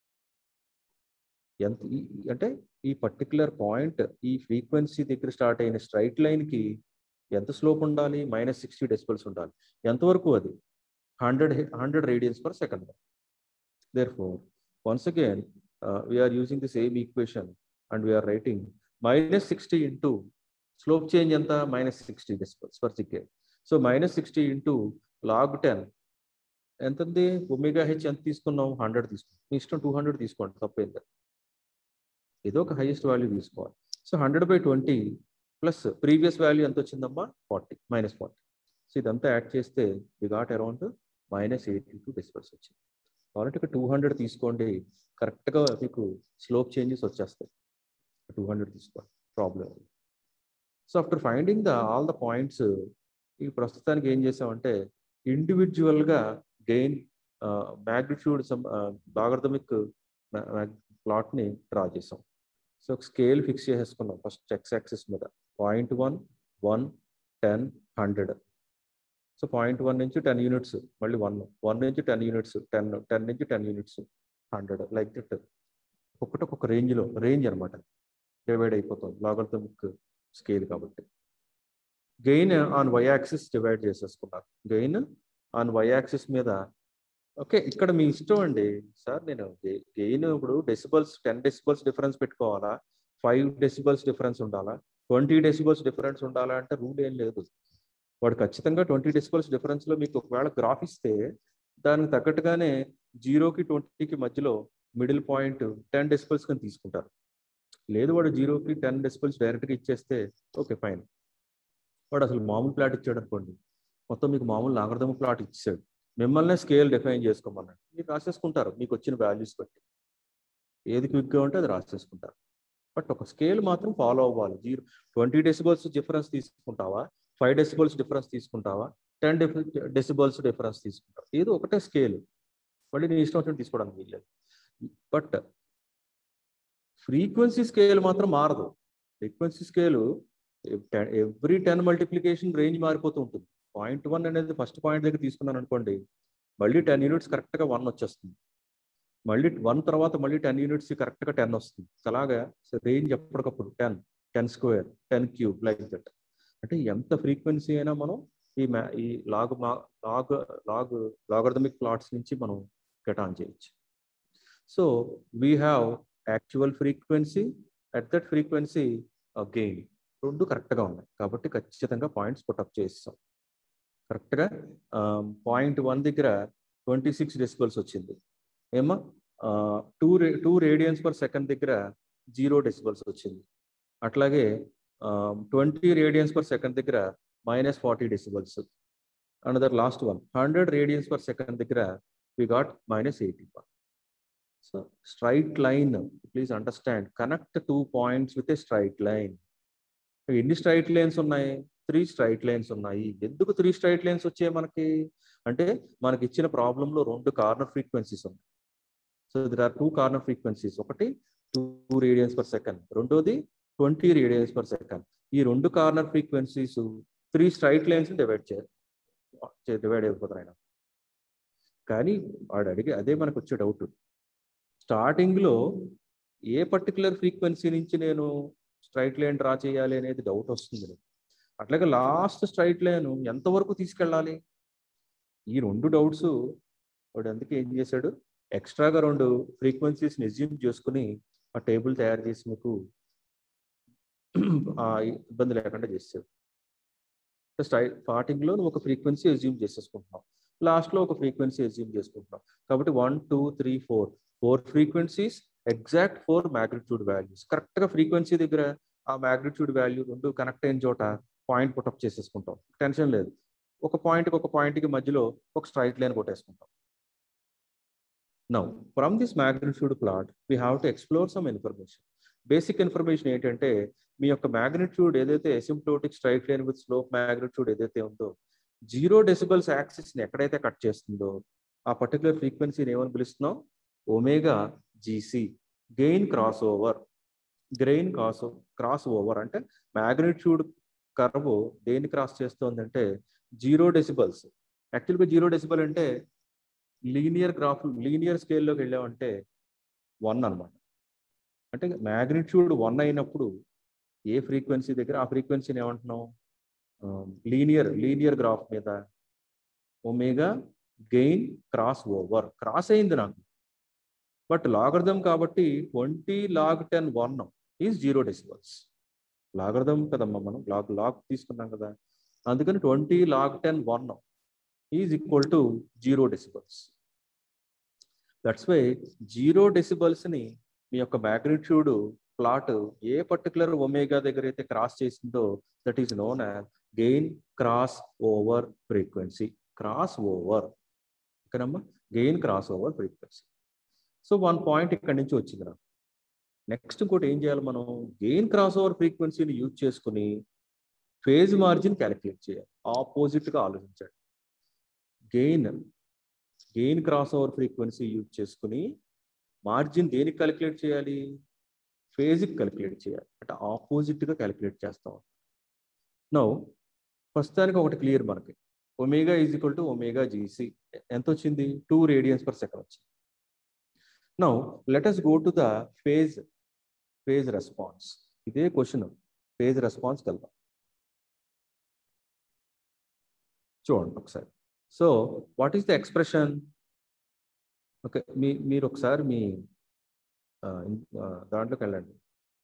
ఎంత అంటే ఈ పర్టికులర్ పాయింట్ ఈ ఫ్రీక్వెన్సీ దగ్గర స్టార్ట్ అయిన స్ట్రైట్ లైన్కి ఎంత స్లోప్ ఉండాలి మైనస్ సిక్స్టీ డెసిబల్స్ ఉండాలి ఎంతవరకు అది hundred hundred radians per second therefore once again we're using the same equation and we're writing minus sixty into slope change ఎంత minus sixty decibels per second so minus sixty into log ten ఎంత ఉంది omega H ఎంత తీసుకున్నాం hundred తీసుకున్నాం మీ ఇష్టం two hundred తీసుకోండి తప్పేంది ఏదో ఒక హైయెస్ట్ వాల్యూ తీసుకోవాలి so hundred by twenty plus previous value ఎంత వచ్చిందమ్మా ఫార్టీ మైనస్ ఫార్టీ సో ఇదంతా యాడ్ చేస్తే we got around minus eighty two decibels వచ్చింది కాబట్టి ఇక్కడ టూ హండ్రెడ్ తీసుకోండి కరెక్ట్గా మీకు స్లోప్ చేంజెస్ వచ్చేస్తాయి టూ హండ్రెడ్ తీసుకోండి problem so after finding the all the points ఈ ప్రస్తుతానికి ఏం చేసామంటే ఇండివిజువల్గా గెయిన్ మ్యాగ్నిట్యూడ్ లాగర్థమిక్ ప్లాట్ని డ్రా చేసాం సో స్కేల్ ఫిక్స్ చేసేసుకున్నాం ఫస్ట్ ఎక్స్ యాక్సిస్ మీద point one one ten hundred so point one నుంచి టెన్ యూనిట్స్ మళ్ళీ వన్ వన్ నుంచి టెన్ యూనిట్స్ టెన్ టెన్ నుంచి ten units hundred like that ఒక్కొక్కటి ఒక్కొక్క రేంజ్లో రేంజ్ అనమాట డివైడ్ అయిపోతుంది లాగర్థమిక్ స్కేల్ కాబట్టి gain on y axis divide చేసేసుకున్నారు గెయిన్ ఆన్ వై యాక్సిస్ మీద ఓకే ఇక్కడ మీ ఇష్టం అండి సార్ నేను గెయిన్ ఇప్పుడు డెసిబల్స్ టెన్ డెసిబల్స్ డిఫరెన్స్ పెట్టుకోవాలా ఫైవ్ డెసిబల్స్ డిఫరెన్స్ ఉండాలా ట్వంటీ డెసిబల్స్ డిఫరెన్స్ ఉండాలా అంటే రూల్ ఏం లేదు వాడు ఖచ్చితంగా ట్వంటీ డెసిబల్స్ డిఫరెన్స్లో మీకు ఒకవేళ గ్రాఫ్ ఇస్తే దానికి తగ్గట్టుగానే జీరోకి ట్వంటీకి మధ్యలో మిడిల్ పాయింట్ టెన్ డెసిబల్స్ కింద తీసుకుంటారు లేదు వాడు జీరోకి టెన్ డెసిబల్స్ డైరెక్ట్గా ఇచ్చేస్తే ఓకే ఫైన్ వాడు అసలు మామూలు ప్లాట్ ఇచ్చాడు అనుకోండి మొత్తం మీకు మామూలు నాగరదమ్మ ప్లాట్ ఇచ్చాడు మిమ్మల్నే స్కేల్ డిఫైన్ చేసుకోమన్నాడు మీరు రాసేసుకుంటారు మీకు వచ్చిన వాల్యూస్ బట్టి ఏది క్విక్గా ఉంటే అది రాసేసుకుంటారు బట్ ఒక స్కేల్ మాత్రం ఫాలో అవ్వాలి జీరో ట్వంటీ డెసిబల్స్ డిఫరెన్స్ తీసుకుంటావా ఫైవ్ డెసిబల్స్ డిఫరెన్స్ తీసుకుంటావా టెన్ డెసిబల్స్ డిఫరెన్స్ తీసుకుంటావా ఏదో ఒకటే స్కేల్ మళ్ళీ నీ ఇష్టం వచ్చినట్టు తీసుకోవడానికి వీల్లేదు బట్ ఫ్రీక్వెన్సీ స్కేల్ మాత్రం మారదు frequency scale every ten multiplication range మారిపోతూ ఉంటుంది పాయింట్ వన్ అనేది ఫస్ట్ పాయింట్ దగ్గర తీసుకున్నాను అనుకోండి మళ్ళీ టెన్ యూనిట్స్ కరెక్ట్గా వన్ వచ్చేస్తుంది మళ్ళీ వన్ తర్వాత మళ్ళీ టెన్ యూనిట్స్ కరెక్ట్గా టెన్ వస్తుంది అలాగా రేంజ్ ఎప్పటికప్పుడు ten ten square ten cube like that అంటే ఎంత ఫ్రీక్వెన్సీ అయినా మనం ఈ మ్యా ఈ లాగ్ మా లాగ్ లాగ్ లాగర్థమిక్ ప్లాట్స్ నుంచి మనం గెట్ ఆన్ చేయొచ్చు so we have actual frequency at that frequency gain రెండు కరెక్ట్గా ఉన్నాయి కాబట్టి ఖచ్చితంగా పాయింట్స్ పుటప్ చేస్తాం కరెక్ట్గా పాయింట్ వన్ దగ్గర ట్వంటీ సిక్స్ డెసిబల్స్ వచ్చింది ఏమా టూ రే టూ రేడియన్స్ పర్ సెకండ్ దగ్గర జీరో డెసిబల్స్ వచ్చింది అట్లాగే ట్వంటీ రేడియన్స్ పర్ సెకండ్ దగ్గర minus forty decibels another last one hundred radians per second దగ్గర we got minus eighty one so straight line please understand connect two points with a straight line ఎన్ని straight lines ఉన్నాయి three straight lines ఉన్నాయి ఎందుకు three straight lines వచ్చాయి మనకి అంటే మనకి ఇచ్చిన ప్రాబ్లంలో రెండు కార్నర్ ఫ్రీక్వెన్సీస్ ఉన్నాయి so there are two corner frequencies ఒకటి టూ రేడియన్స్ పర్ సెకండ్ రెండోది ట్వంటీ రేడియన్స్ పర్ సెకండ్ ఈ రెండు corner frequencies three straight lines divide చేయాలి డివైడ్ అయిపోతారు ఆయన కానీ వాడు అడిగి అదే మనకు వచ్చే డౌట్ స్టార్టింగ్లో ఏ పర్టికులర్ ఫ్రీక్వెన్సీ నుంచి నేను స్ట్రైట్ లైన్ డ్రా చేయాలి అనేది డౌట్ వస్తుంది అట్లాగే లాస్ట్ స్ట్రైట్ లైన్ ఎంతవరకు తీసుకెళ్ళాలి ఈ రెండు డౌట్స్ వాడు అందుకే ఏం చేశాడు ఎక్స్ట్రాగా రెండు ఫ్రీక్వెన్సీస్ని ఎజ్యూమ్ చేసుకుని ఆ టేబుల్ తయారు చేసి మీకు ఇబ్బంది లేకుండా చేసాడు స్టై స్టార్టింగ్లో నువ్వు ఒక ఫ్రీక్వెన్సీ ఎజ్యూమ్ చేసేసుకుంటున్నావు లాస్ట్లో ఒక ఫ్రీక్వెన్సీ ఎజ్యూమ్ చేసుకుంటున్నావు కాబట్టి one two three four four frequencies exact four magnitude values కరెక్ట్గా ఫ్రీక్వెన్సీ దగ్గర ఆ మ్యాగ్నిట్యూడ్ వాల్యూ రెండు కనెక్ట్ అయిన చోట పాయింట్ పుటప్ చేసేసుకుంటాం టెన్షన్ లేదు ఒక పాయింట్కి ఒక పాయింట్కి మధ్యలో ఒక స్ట్రైట్ లైన్ కొట్టేసుకుంటాం now from this magnitude plot we have to explore some information basic information ఏంటంటే మీ యొక్క మ్యాగ్నిట్యూడ్ ఏదైతే asymptotic straight line with slope magnitude ఏదైతే ఉందో జీరో డెసిబల్స్ యాక్సిస్ని ఎక్కడైతే కట్ చేస్తుందో ఆ పర్టికులర్ ఫ్రీక్వెన్సీని ఏమని పిలుస్తున్నాం omega g c gain cross over grain cross cross over అంటే మ్యాగ్నిట్యూడ్ కర్వ్ దేన్ని క్రాస్ చేస్తుందంటే జీరో డెసిబల్స్ యాక్చువల్గా జీరో డెసిబల్ అంటే లీనియర్ గ్రాఫ్ లీనియర్ స్కేల్లోకి వెళ్ళామంటే వన్ అనమాట అంటే మ్యాగ్నిట్యూడ్ వన్ అయినప్పుడు ఏ ఫ్రీక్వెన్సీ దగ్గర ఆ ఫ్రీక్వెన్సీని ఏమంటున్నాం లీనియర్ లీనియర్ గ్రాఫ్ మీద omega gain cross over cross అయింది నాకు బట్ లాగర్థం కాబట్టి twenty log ten one is zero decibels logarithm కదమ్మా మనం లాగ్ లాగ్ తీసుకున్నాం కదా అందుకని twenty log ten one is equal to zero decibels that's why zero డెసిబల్స్ని మీ యొక్క మ్యాగ్నిట్యూడ్ ప్లాట్ ఏ పర్టికులర్ ఒమేగా దగ్గర అయితే క్రాస్ చేసిందో that is known as gain cross over frequency cross over ఓకేనమ్మా gain cross over frequency so one point ఇక్కడి నుంచి వచ్చింది నాకు నెక్స్ట్ ఇంకోటి ఏం చేయాలి మనం గెయిన్ క్రాస్ ఓవర్ ఫ్రీక్వెన్సీని యూజ్ చేసుకుని ఫేజ్ మార్జిన్ క్యాలిక్యులేట్ చేయాలి ఆపోజిట్గా ఆలోచించండి gain gain cross over frequency use చేసుకుని మార్జిన్ దేనికి క్యాలిక్యులేట్ చేయాలి ఫేజ్కి క్యాలిక్యులేట్ చేయాలి అంటే ఆపోజిట్గా క్యాలిక్యులేట్ చేస్తాం నో ప్రస్తుతానికి ఒకటి క్లియర్ మనకి omega is equal to omega g c ఎంత వచ్చింది టూ రేడియన్స్ పర్ సెకండ్ వచ్చింది now let us go to the phase phase response ఇదే క్వశ్చన్ ఫేజ్ రెస్పాన్స్కి వెళ్దాం చూడండి ఒకసారి so what is the expression okay మీ మీరు ఒకసారి మీ ఆ, ఇన్- ఆ, దాంట్లోకి వెళ్ళండి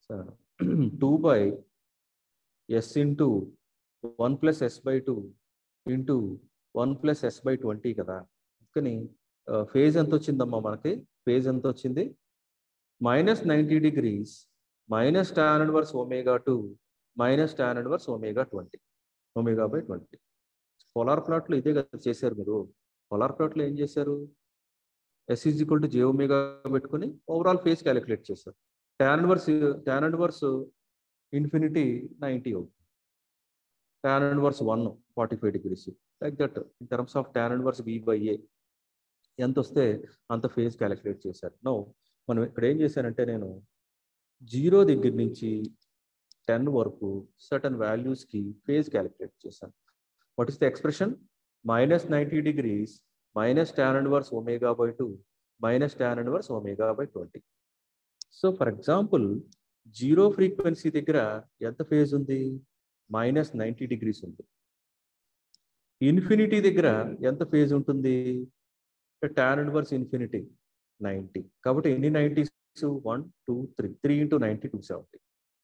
two by yes into one plus yes by two into one plus yes by twenty కదా కానీ ఫేజ్ ఎంత వచ్చిందమ్మా మనకి ఫేజ్ ఎంత వచ్చింది minus ninety degrees minus tan inverse omega two minus tan inverse omega twenty omega by twenty polar ప్లాట్లో ఇదే కదా చేశారు మీరు పొలార్ ప్లాట్లో ఏం చేశారు s is equal to J omega పెట్టుకుని ఓవరాల్ ఫేస్ క్యాలిక్యులేట్ చేశారు tan inverse tan inverse infinity ninety అవుతుంది tan inverse one forty five degrees like that in terms of tan inverse b by a ఎంత వస్తే అంత phase calculate చేశారు no మనం ఇక్కడ ఏం చేశానంటే నేను జీరో దగ్గర నుంచి టెన్ వరకు సర్టన్ వాల్యూస్కి ఫేజ్ క్యాలిక్యులేట్ చేశాను what is the expression minus ninety degrees minus tan inverse omega by two minus tan inverse omega by twenty so for example zero frequency దగ్గర ఎంత ఫేజ్ ఉంది మైనస్ నైంటీ డిగ్రీస్ ఉంది infinity దగ్గర ఎంత phase ఉంటుంది tan inverse infinity ninety కాబట్టి ఎన్ని nineties one two three three into ninety two seventy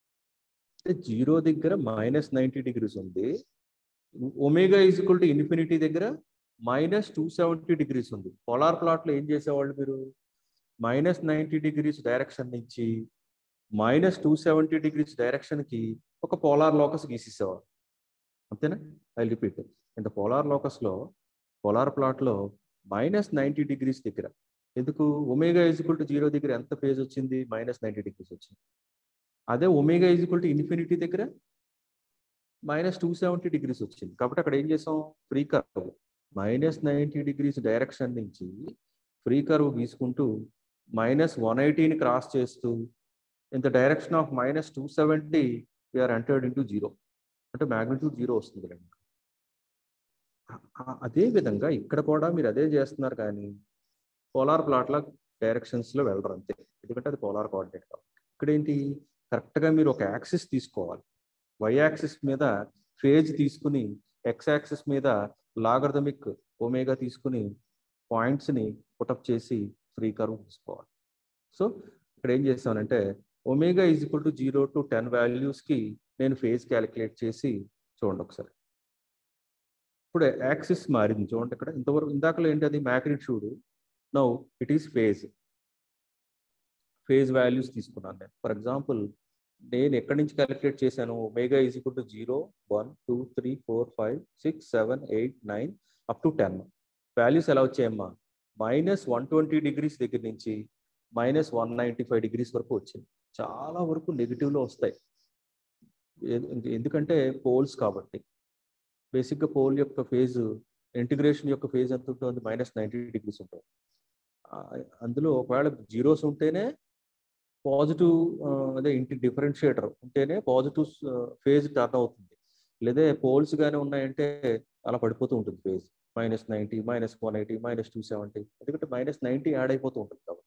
zero దగ్గర మైనస్ నైంటీ డిగ్రీస్ ఉంది omega is equal to infinity దగ్గర మైనస్ టూ సెవెంటీ డిగ్రీస్ ఉంది పొలార్ ప్లాట్లో ఏం చేసేవాళ్ళు మీరు మైనస్ నైంటీ డిగ్రీస్ డైరెక్షన్ నుంచి మైనస్ టూ సెవెంటీ డిగ్రీస్ డైరెక్షన్కి ఒక పోలార్ లోకస్ గీసేసేవారు అంతేనా ఐ రిపీట్ ఇంత పోలార్ లోకస్లో పోలార్ ప్లాట్లో మైనస్ నైంటీ డిగ్రీస్ దగ్గర ఎందుకు ఒమేగా ఈజ్వల్ టు జీరో దగ్గర ఎంత ఫేజ్ వచ్చింది మైనస్ నైంటీ డిగ్రీస్ వచ్చింది అదే ఒమేగా ఈజ్వల్ టు ఇన్ఫినిటీ దగ్గర మైనస్ టూ సెవెంటీ డిగ్రీస్ వచ్చింది కాబట్టి అక్కడ ఏం చేసాం free curve minus ninety degrees direction నుంచి ఫ్రీ కర్వ్ గీసుకుంటూ మైనస్ వన్ ఎయిటీని క్రాస్ చేస్తూ in the direction of minus two seventy we're entered into zero అంటే మ్యాగ్నిట్యూడ్ జీరో వస్తుంది రండి అదే విధంగా ఇక్కడ కూడా మీరు అదే చేస్తున్నారు కానీ పోలార్ ప్లాట్ల డైరెక్షన్స్లో వెళ్ళరు అంతే ఎందుకంటే అది పోలార్ కోఆర్డినేట్ కాబట్టి ఇక్కడ ఏంటి కరెక్ట్గా మీరు ఒక యాక్సిస్ తీసుకోవాలి వై యాక్సిస్ మీద ఫేజ్ తీసుకుని ఎక్స్ యాక్సిస్ మీద లాగర్థమిక్ ఒమేగా తీసుకుని పాయింట్స్ని పుటప్ చేసి ఫ్రీ కర్వ్ తీసుకోవాలి సో ఇక్కడ ఏం చేస్తానంటే omega is equal to zero to ten వాల్యూస్కి నేను ఫేజ్ క్యాలిక్యులేట్ చేసి చూడండి ఒకసారి ఇప్పుడు యాక్సిస్ మారింది చూడండి ఇక్కడ ఇంతవరకు ఇందాకలో ఏంటి అది magnitude now it is phase phase values తీసుకున్నాను నేను ఫర్ ఎగ్జాంపుల్ నేను ఎక్కడి నుంచి క్యాలిక్యులేట్ చేశాను omega is equal to zero one two three four five six seven eight nine up to ten values ఎలా వచ్చాయమ్మా మైనస్ వన్ ట్వంటీ డిగ్రీస్ దగ్గర నుంచి minus one ninety five degrees వరకు వచ్చింది చాలా వరకు నెగిటివ్లో వస్తాయి ఎందుకంటే పోల్స్ కాబట్టి బేసిక్గా పోల్ యొక్క ఫేజ్ ఇంటిగ్రేషన్ యొక్క ఫేజ్ ఎంత ఉంటుంది మైనస్ నైంటీ డిగ్రీస్ ఉంటుంది అందులో ఒకవేళ జీరోస్ ఉంటేనే పాజిటివ్ అదే ఇంటి డిఫరెన్షియేటర్ ఉంటేనే పాజిటివ్ ఫేజ్ టర్న్ అవుతుంది లేదా పోల్స్ కానీ ఉన్నాయంటే అలా పడిపోతూ ఉంటుంది phase minus ninety minus one eighty minus two seventy ఎందుకంటే మైనస్ నైంటీ యాడ్ అయిపోతూ ఉంటుంది కాబట్టి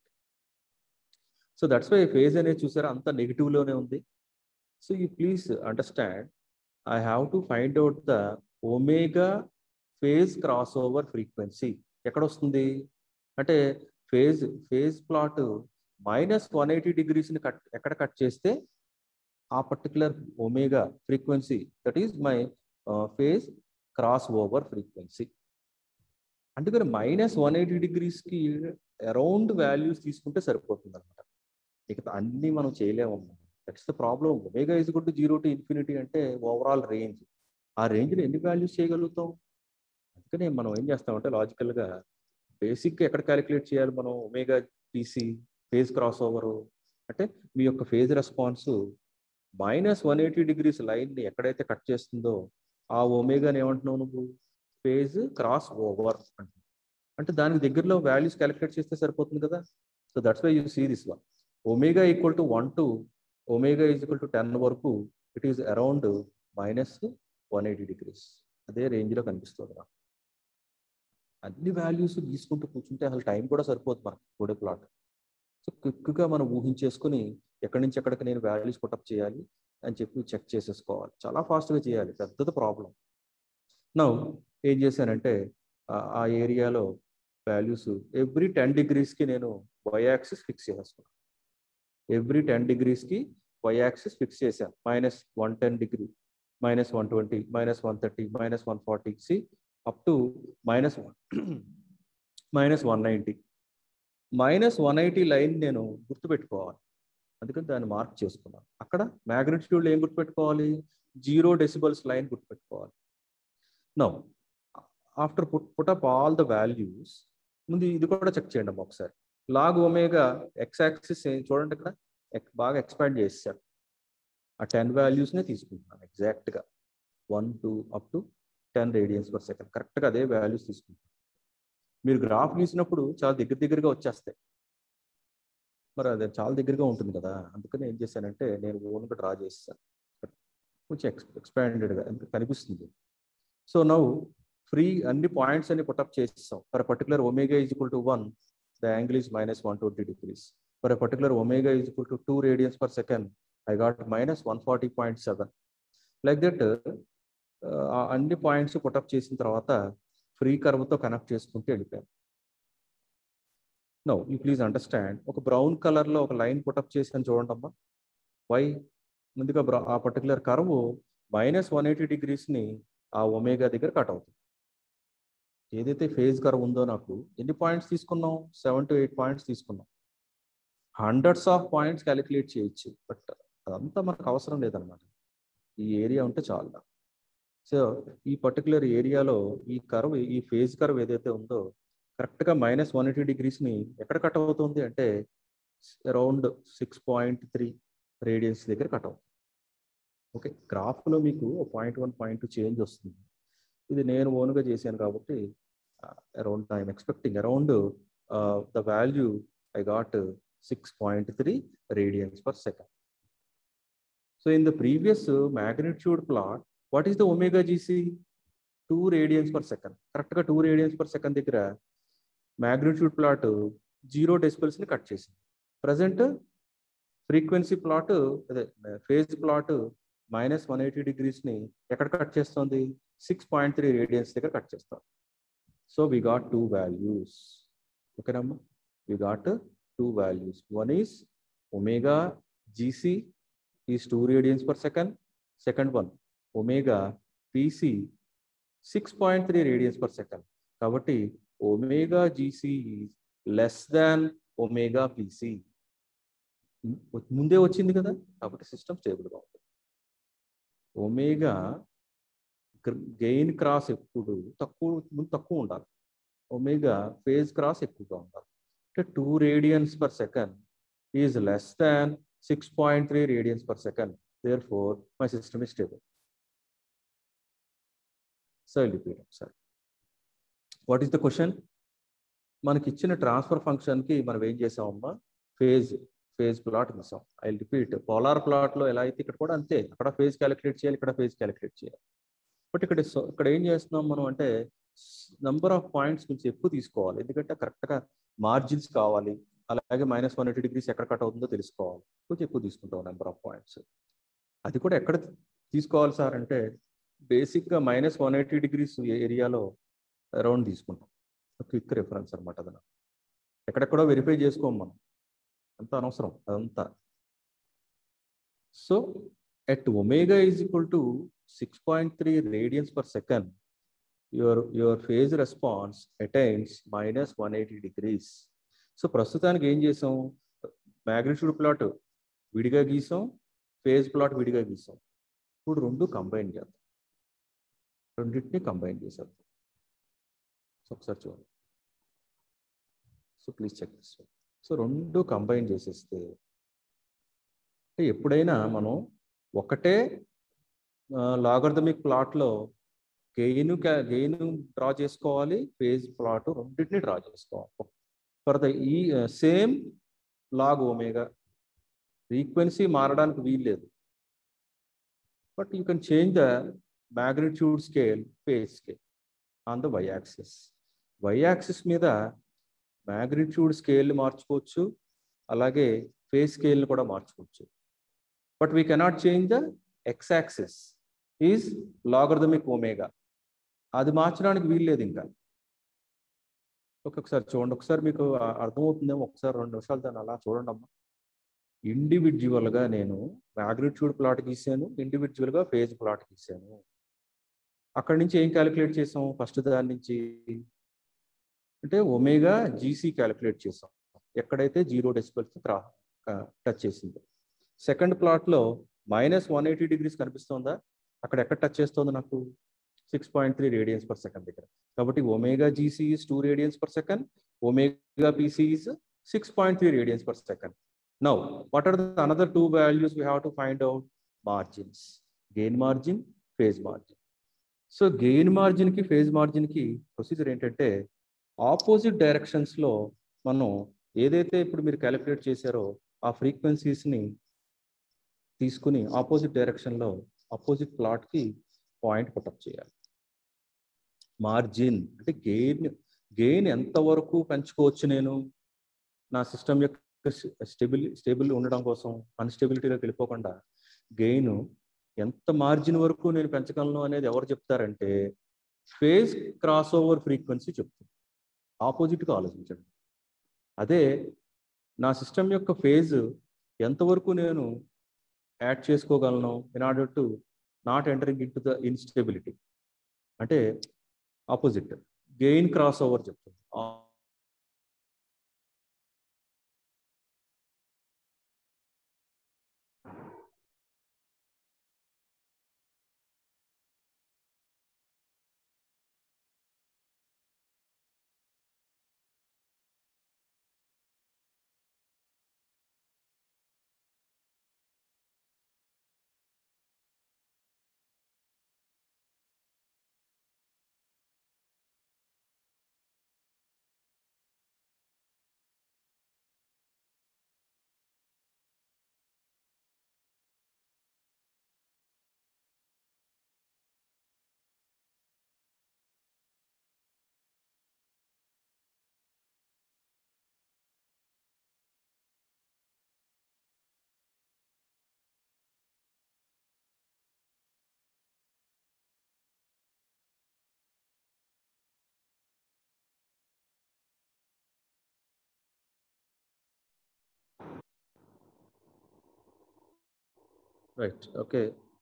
సో దట్స్ వై ఫేజ్ అనేది చూసారా అంత నెగిటివ్లోనే ఉంది so you please understand I have to find out the omega phase cross over frequency ఎక్కడ వస్తుంది అంటే phase phase plot minus one eighty డిగ్రీస్ని కట్ ఎక్కడ కట్ చేస్తే ఆ particular omega frequency that is my phase cross over frequency అందుకని minus one eighty డిగ్రీస్కి around values తీసుకుంటే సరిపోతుంది అనమాట ఇక అన్నీ మనం చేయలేము that's the problem omega is good zero to infinity అంటే ఓవరాల్ రేంజ్ ఆ రేంజ్లో ఎన్ని వాల్యూస్ చేయగలుగుతాం అందుకనే మనం ఏం చేస్తామంటే లాజికల్గా బేసిక్ ఎక్కడ క్యాలిక్యులేట్ చేయాలి మనం ఒమేగా తీసి ఫేజ్ క్రాస్ ఓవర్ అంటే మీ యొక్క phase response minus one eighty degrees లైన్ని ఎక్కడైతే కట్ చేస్తుందో ఆ ఒమేగాని ఏమంటున్నావు నువ్వు ఫేజ్ క్రాస్ ఓవర్ అంటే దానికి దగ్గరలో వాల్యూస్ క్యాలిక్యులేట్ చేస్తే సరిపోతుంది కదా so that's why you see this one omega equal to one to omega is equal to ten వరకు it is around minus one eighty degrees అదే రేంజ్లో కనిపిస్తుంది నాకు అన్ని వాల్యూస్ తీసుకుంటూ కూర్చుంటే అసలు టైం కూడా సరిపోదు మనకి కోడే ప్లాట్ సో క్విక్గా మనం ఊహించేసుకుని ఎక్కడి నుంచి ఎక్కడికి నేను వాల్యూస్ పుటప్ చేయాలి అని చెప్పి చెక్ చేసేసుకోవాలి చాలా ఫాస్ట్గా చేయాలి పెద్దది ప్రాబ్లం నా ఏం చేశానంటే ఆ- ఆ ఏరియాలో వాల్యూస్ ఎవ్రీ టెన్ డిగ్రీస్కి నేను వై యాక్సిస్ ఫిక్స్ చేసేసుకున్నాను ఎవ్రీ టెన్ డిగ్రీస్కి వై యాక్సిస్ ఫిక్స్ చేశాను minus one ten degree minus one twenty minus one thirty minus one forty see up to minus one minus one ninety minus one eighty line నేను గుర్తుపెట్టుకోవాలి అందుకని దాన్ని mark చేసుకున్నాను అక్కడ మ్యాగ్నిట్యూడ్లో ఏం గుర్తుపెట్టుకోవాలి జీరో డెసిబల్స్ లైన్ గుర్తుపెట్టుకోవాలి no after put put up all the values ముందు ఇది కూడా చెక్ చేయండి అమ్మా ఒకసారి లాగ్ ఒమేగా ఎక్స్ యాక్సిస్ చూడండి ఇక్కడ ఎక్- బాగా ఎక్స్పాండ్ చేశాడు ఆ టెన్ వాల్యూస్నే తీసుకుంటున్నాను ఎగ్జాక్ట్గా one two up to ten radians per second కరెక్ట్గా అదే వాల్యూస్ తీసుకుంటాను మీరు గ్రాఫ్ గీసినప్పుడు చాలా దగ్గర దగ్గరగా వచ్చేస్తాయి మరి అది చాలా దగ్గరగా ఉంటుంది కదా అందుకని ఏం చేశానంటే నేను ఓన్గా డ్రా చేస్తాను కొంచెం ఎక్స్ ఎక్స్పాండెడ్గా కనిపిస్తుంది సో నవ్వు ఫ్రీ అన్ని పాయింట్స్ అన్ని పుటప్ చేస్తాం for particular omega is equal to one the angle is minus one twenty degrees for particular omega is equal to two radians per second I got minus one forty point seven like that అన్ని points put up చేసిన తర్వాత free కర్వ్తో connect చేసుకుంటూ వెళ్ళిపోయాను no you please understand ఒక brown కలర్లో ఒక line put up చేసాను చూడండి అమ్మా వై ముందుగా బ్రౌ ఆ particular curve minus one eighty degrees ఆ ఒమేగా దగ్గర కట్ అవుతుంది ఏదైతే ఫేజ్ కర్వ్ ఉందో నాకు ఎన్ని పాయింట్స్ తీసుకున్నాం సెవెన్ టు ఎయిట్ పాయింట్స్ తీసుకున్నాం హండ్రెడ్స్ ఆఫ్ పాయింట్స్ క్యాలిక్యులేట్ చేయొచ్చు బట్ అదంతా మనకు అవసరం లేదనమాట ఈ ఏరియా ఉంటే చాలు సో ఈ పర్టికులర్ ఏరియాలో ఈ కర్వ్ ఈ ఫేజ్ కర్వ్ ఏదైతే ఉందో కరెక్ట్గా మైనస్ వన్ ఎయిటీ డిగ్రీస్ని ఎక్కడ కట్ అవుతుంది అంటే around six point three radians దగ్గర కట్ అవుతుంది ఓకే గ్రాఫ్లో మీకు point one point two change వస్తుంది ఇది నేను ఓన్గా చేశాను కాబట్టి around I'm expecting around the value I got six point three radians per second so in the previous magnitude plot what is the omega GC two radians per second కరెక్ట్గా two radians per second దగ్గర magnitude plot zero డెసిబల్స్ని cut చేసింది present frequency plot అదే phase plot minus one eighty డిగ్రీస్ని ఎక్కడ cut చేస్తుంది six point three radians దగ్గర cut చేస్తాం so we got two values ఓకేనమ్మా we got two values one is omega GC is two radians per second second one omega PC six point three radians per second కాబట్టి omega GC less than omega PC ముందే వచ్చింది కదా కాబట్టి system స్టేబుల్గా ఉంటుంది omega gain cross ఎప్పుడు తక్కువ ముందు తక్కువ ఉండాలి ఒమేగా ఫేజ్ క్రాస్ ఎక్కువగా ఉండాలి అంటే two radians per second is less than six point three radians per second therefore my system is stable so వెళ్ళిపోయాం sir what is the question మనకి ఇచ్చిన ట్రాన్స్ఫర్ ఫంక్షన్కి మనం ఏం చేసామమ్మా ఫేజ్ ఫేజ్ ప్లాట్ మిసాం ఐ రిపీట్ పోలార్ ప్లాట్లో ఎలా అయితే ఇక్కడ కూడా అంతే అక్కడ ఫేజ్ క్యాలిక్యులేట్ చేయాలి ఇక్కడ ఫేజ్ క్యాలిక్యులేట్ చేయాలి బట్ ఇక్కడ సో- ఇక్కడ ఏం చేస్తున్నాం మనం అంటే నంబర్ ఆఫ్ పాయింట్స్ కొంచెం ఎక్కువ తీసుకోవాలి ఎందుకంటే కరెక్ట్గా మార్జిన్స్ కావాలి అలాగే మైనస్ వన్ ఎయిటీ డిగ్రీస్ ఎక్కడ కట్ అవుతుందో తెలుసుకోవాలి కొంచెం ఎక్కువ తీసుకుంటాం నెంబర్ ఆఫ్ పాయింట్స్ అది కూడా ఎక్కడ తీసుకోవాలి సార్ అంటే బేసిక్గా మైనస్ వన్ ఎయిటీ డిగ్రీస్ ఏరియాలో అరౌండ్ తీసుకుంటాం క్విక్ రిఫరెన్స్ అనమాట అది ఎక్కడెక్కడో వెరిఫై చేసుకోం మనం అంత అనవసరం అదంతా so at omega is equal to six point three radians per second your your phase response attains minus one eighty degrees so ప్రస్తుతానికి ఏం చేసాం మ్యాగ్నిట్యూడ్ ప్లాట్ విడిగా గీసాం ఫేజ్ ప్లాట్ విడిగా గీసాం ఇప్పుడు రెండు కంబైన్ చేద్దాం రెండింటిని కంబైన్ చేసేద్దాం సో ఒకసారి చూడండి so please check this so రెండు కంబైన్ చేసేస్తే అంటే ఎప్పుడైనా మనం ఒకటే లాగర్థమిక్ ప్లాట్లో గెయిన్ గెయిన్ డ్రా చేసుకోవాలి ఫేజ్ ప్లాట్ రెండింటిని డ్రా చేసుకోవాలి ఫర్ ద ఈ సేమ్ లాగ్ ఒమేగా ఫ్రీక్వెన్సీ మారడానికి వీల్లేదు but you can change the magnitude scale phase scale on the Y axis Y axis మీద మ్యాగ్నిట్యూడ్ స్కేల్ మార్చుకోవచ్చు అలాగే ఫేస్ స్కేల్ని కూడా మార్చుకోవచ్చు but we cannot change the X axis is logarithmic omega అది మార్చడానికి వీల్లేదు ఇంకా ఒక్కొక్కసారి చూడండి ఒకసారి మీకు ఆ- అర్థమవుతుందేమో ఒకసారి రెండు నిమిషాలు దాన్ని అలా చూడండి అమ్మా ఇండివిజువల్గా నేను మ్యాగ్నిట్యూడ్ ప్లాట్ గీసాను ఇండివిజువల్గా ఫేజ్ ప్లాట్ గీసాను అక్కడి నుంచి ఏం క్యాలిక్యులేట్ చేసాం ఫస్ట్ దాని నుంచి అంటే ఒమేగా జీసీ క్యాలిక్యులేట్ చేసాం ఎక్కడైతే జీరో డెసిబల్స్ క్రా టచ్ చేసింది సెకండ్ ప్లాట్లో మైనస్ వన్ ఎయిటీ డిగ్రీస్ కనిపిస్తుందా అక్కడ ఎక్కడ టచ్ చేస్తుంది నాకు six point three radians per second దగ్గర కాబట్టి omega GC is two radians per second omega PC is six point three radians per second now what are the another two values we have to find out margins gain margin phase margin so gain మార్జిన్కి phase మార్జిన్కి procedure ఏంటంటే opposite డైరెక్షన్స్లో మనం ఏదైతే ఇప్పుడు మీరు calculate చేశారో ఆ ఫ్రీక్వెన్సీస్ని తీసుకుని ఆపోజిట్ డైరెక్షన్లో ఆపోజిట్ ప్లాట్కి పాయింట్ పుటప్ చేయాలి మార్జిన్ అంటే గెయిన్ గెయిన్ ఎంతవరకు పెంచుకోవచ్చు నేను నా సిస్టమ్ యొక్క స్టెబిల్ స్టేబుల్ ఉండడం కోసం అన్స్టెబిలిటీలోకి వెళ్ళిపోకుండా గెయిన్ ఎంత మార్జిన్ వరకు నేను పెంచగలను అనేది ఎవరు చెప్తారంటే ఫేజ్ క్రాస్ ఓవర్ ఫ్రీక్వెన్సీ చెప్తుంది ఆపోజిట్గా ఆలోచించండి అదే నా సిస్టమ్ యొక్క ఫేజ్ ఎంతవరకు నేను యాడ్ చేసుకోగలను in order to not entering into the instability అంటే ఆపోజిట్ గెయిన్ క్రాస్ ఓవర్ చెప్తుంది ఆ- రైట్ ఓకే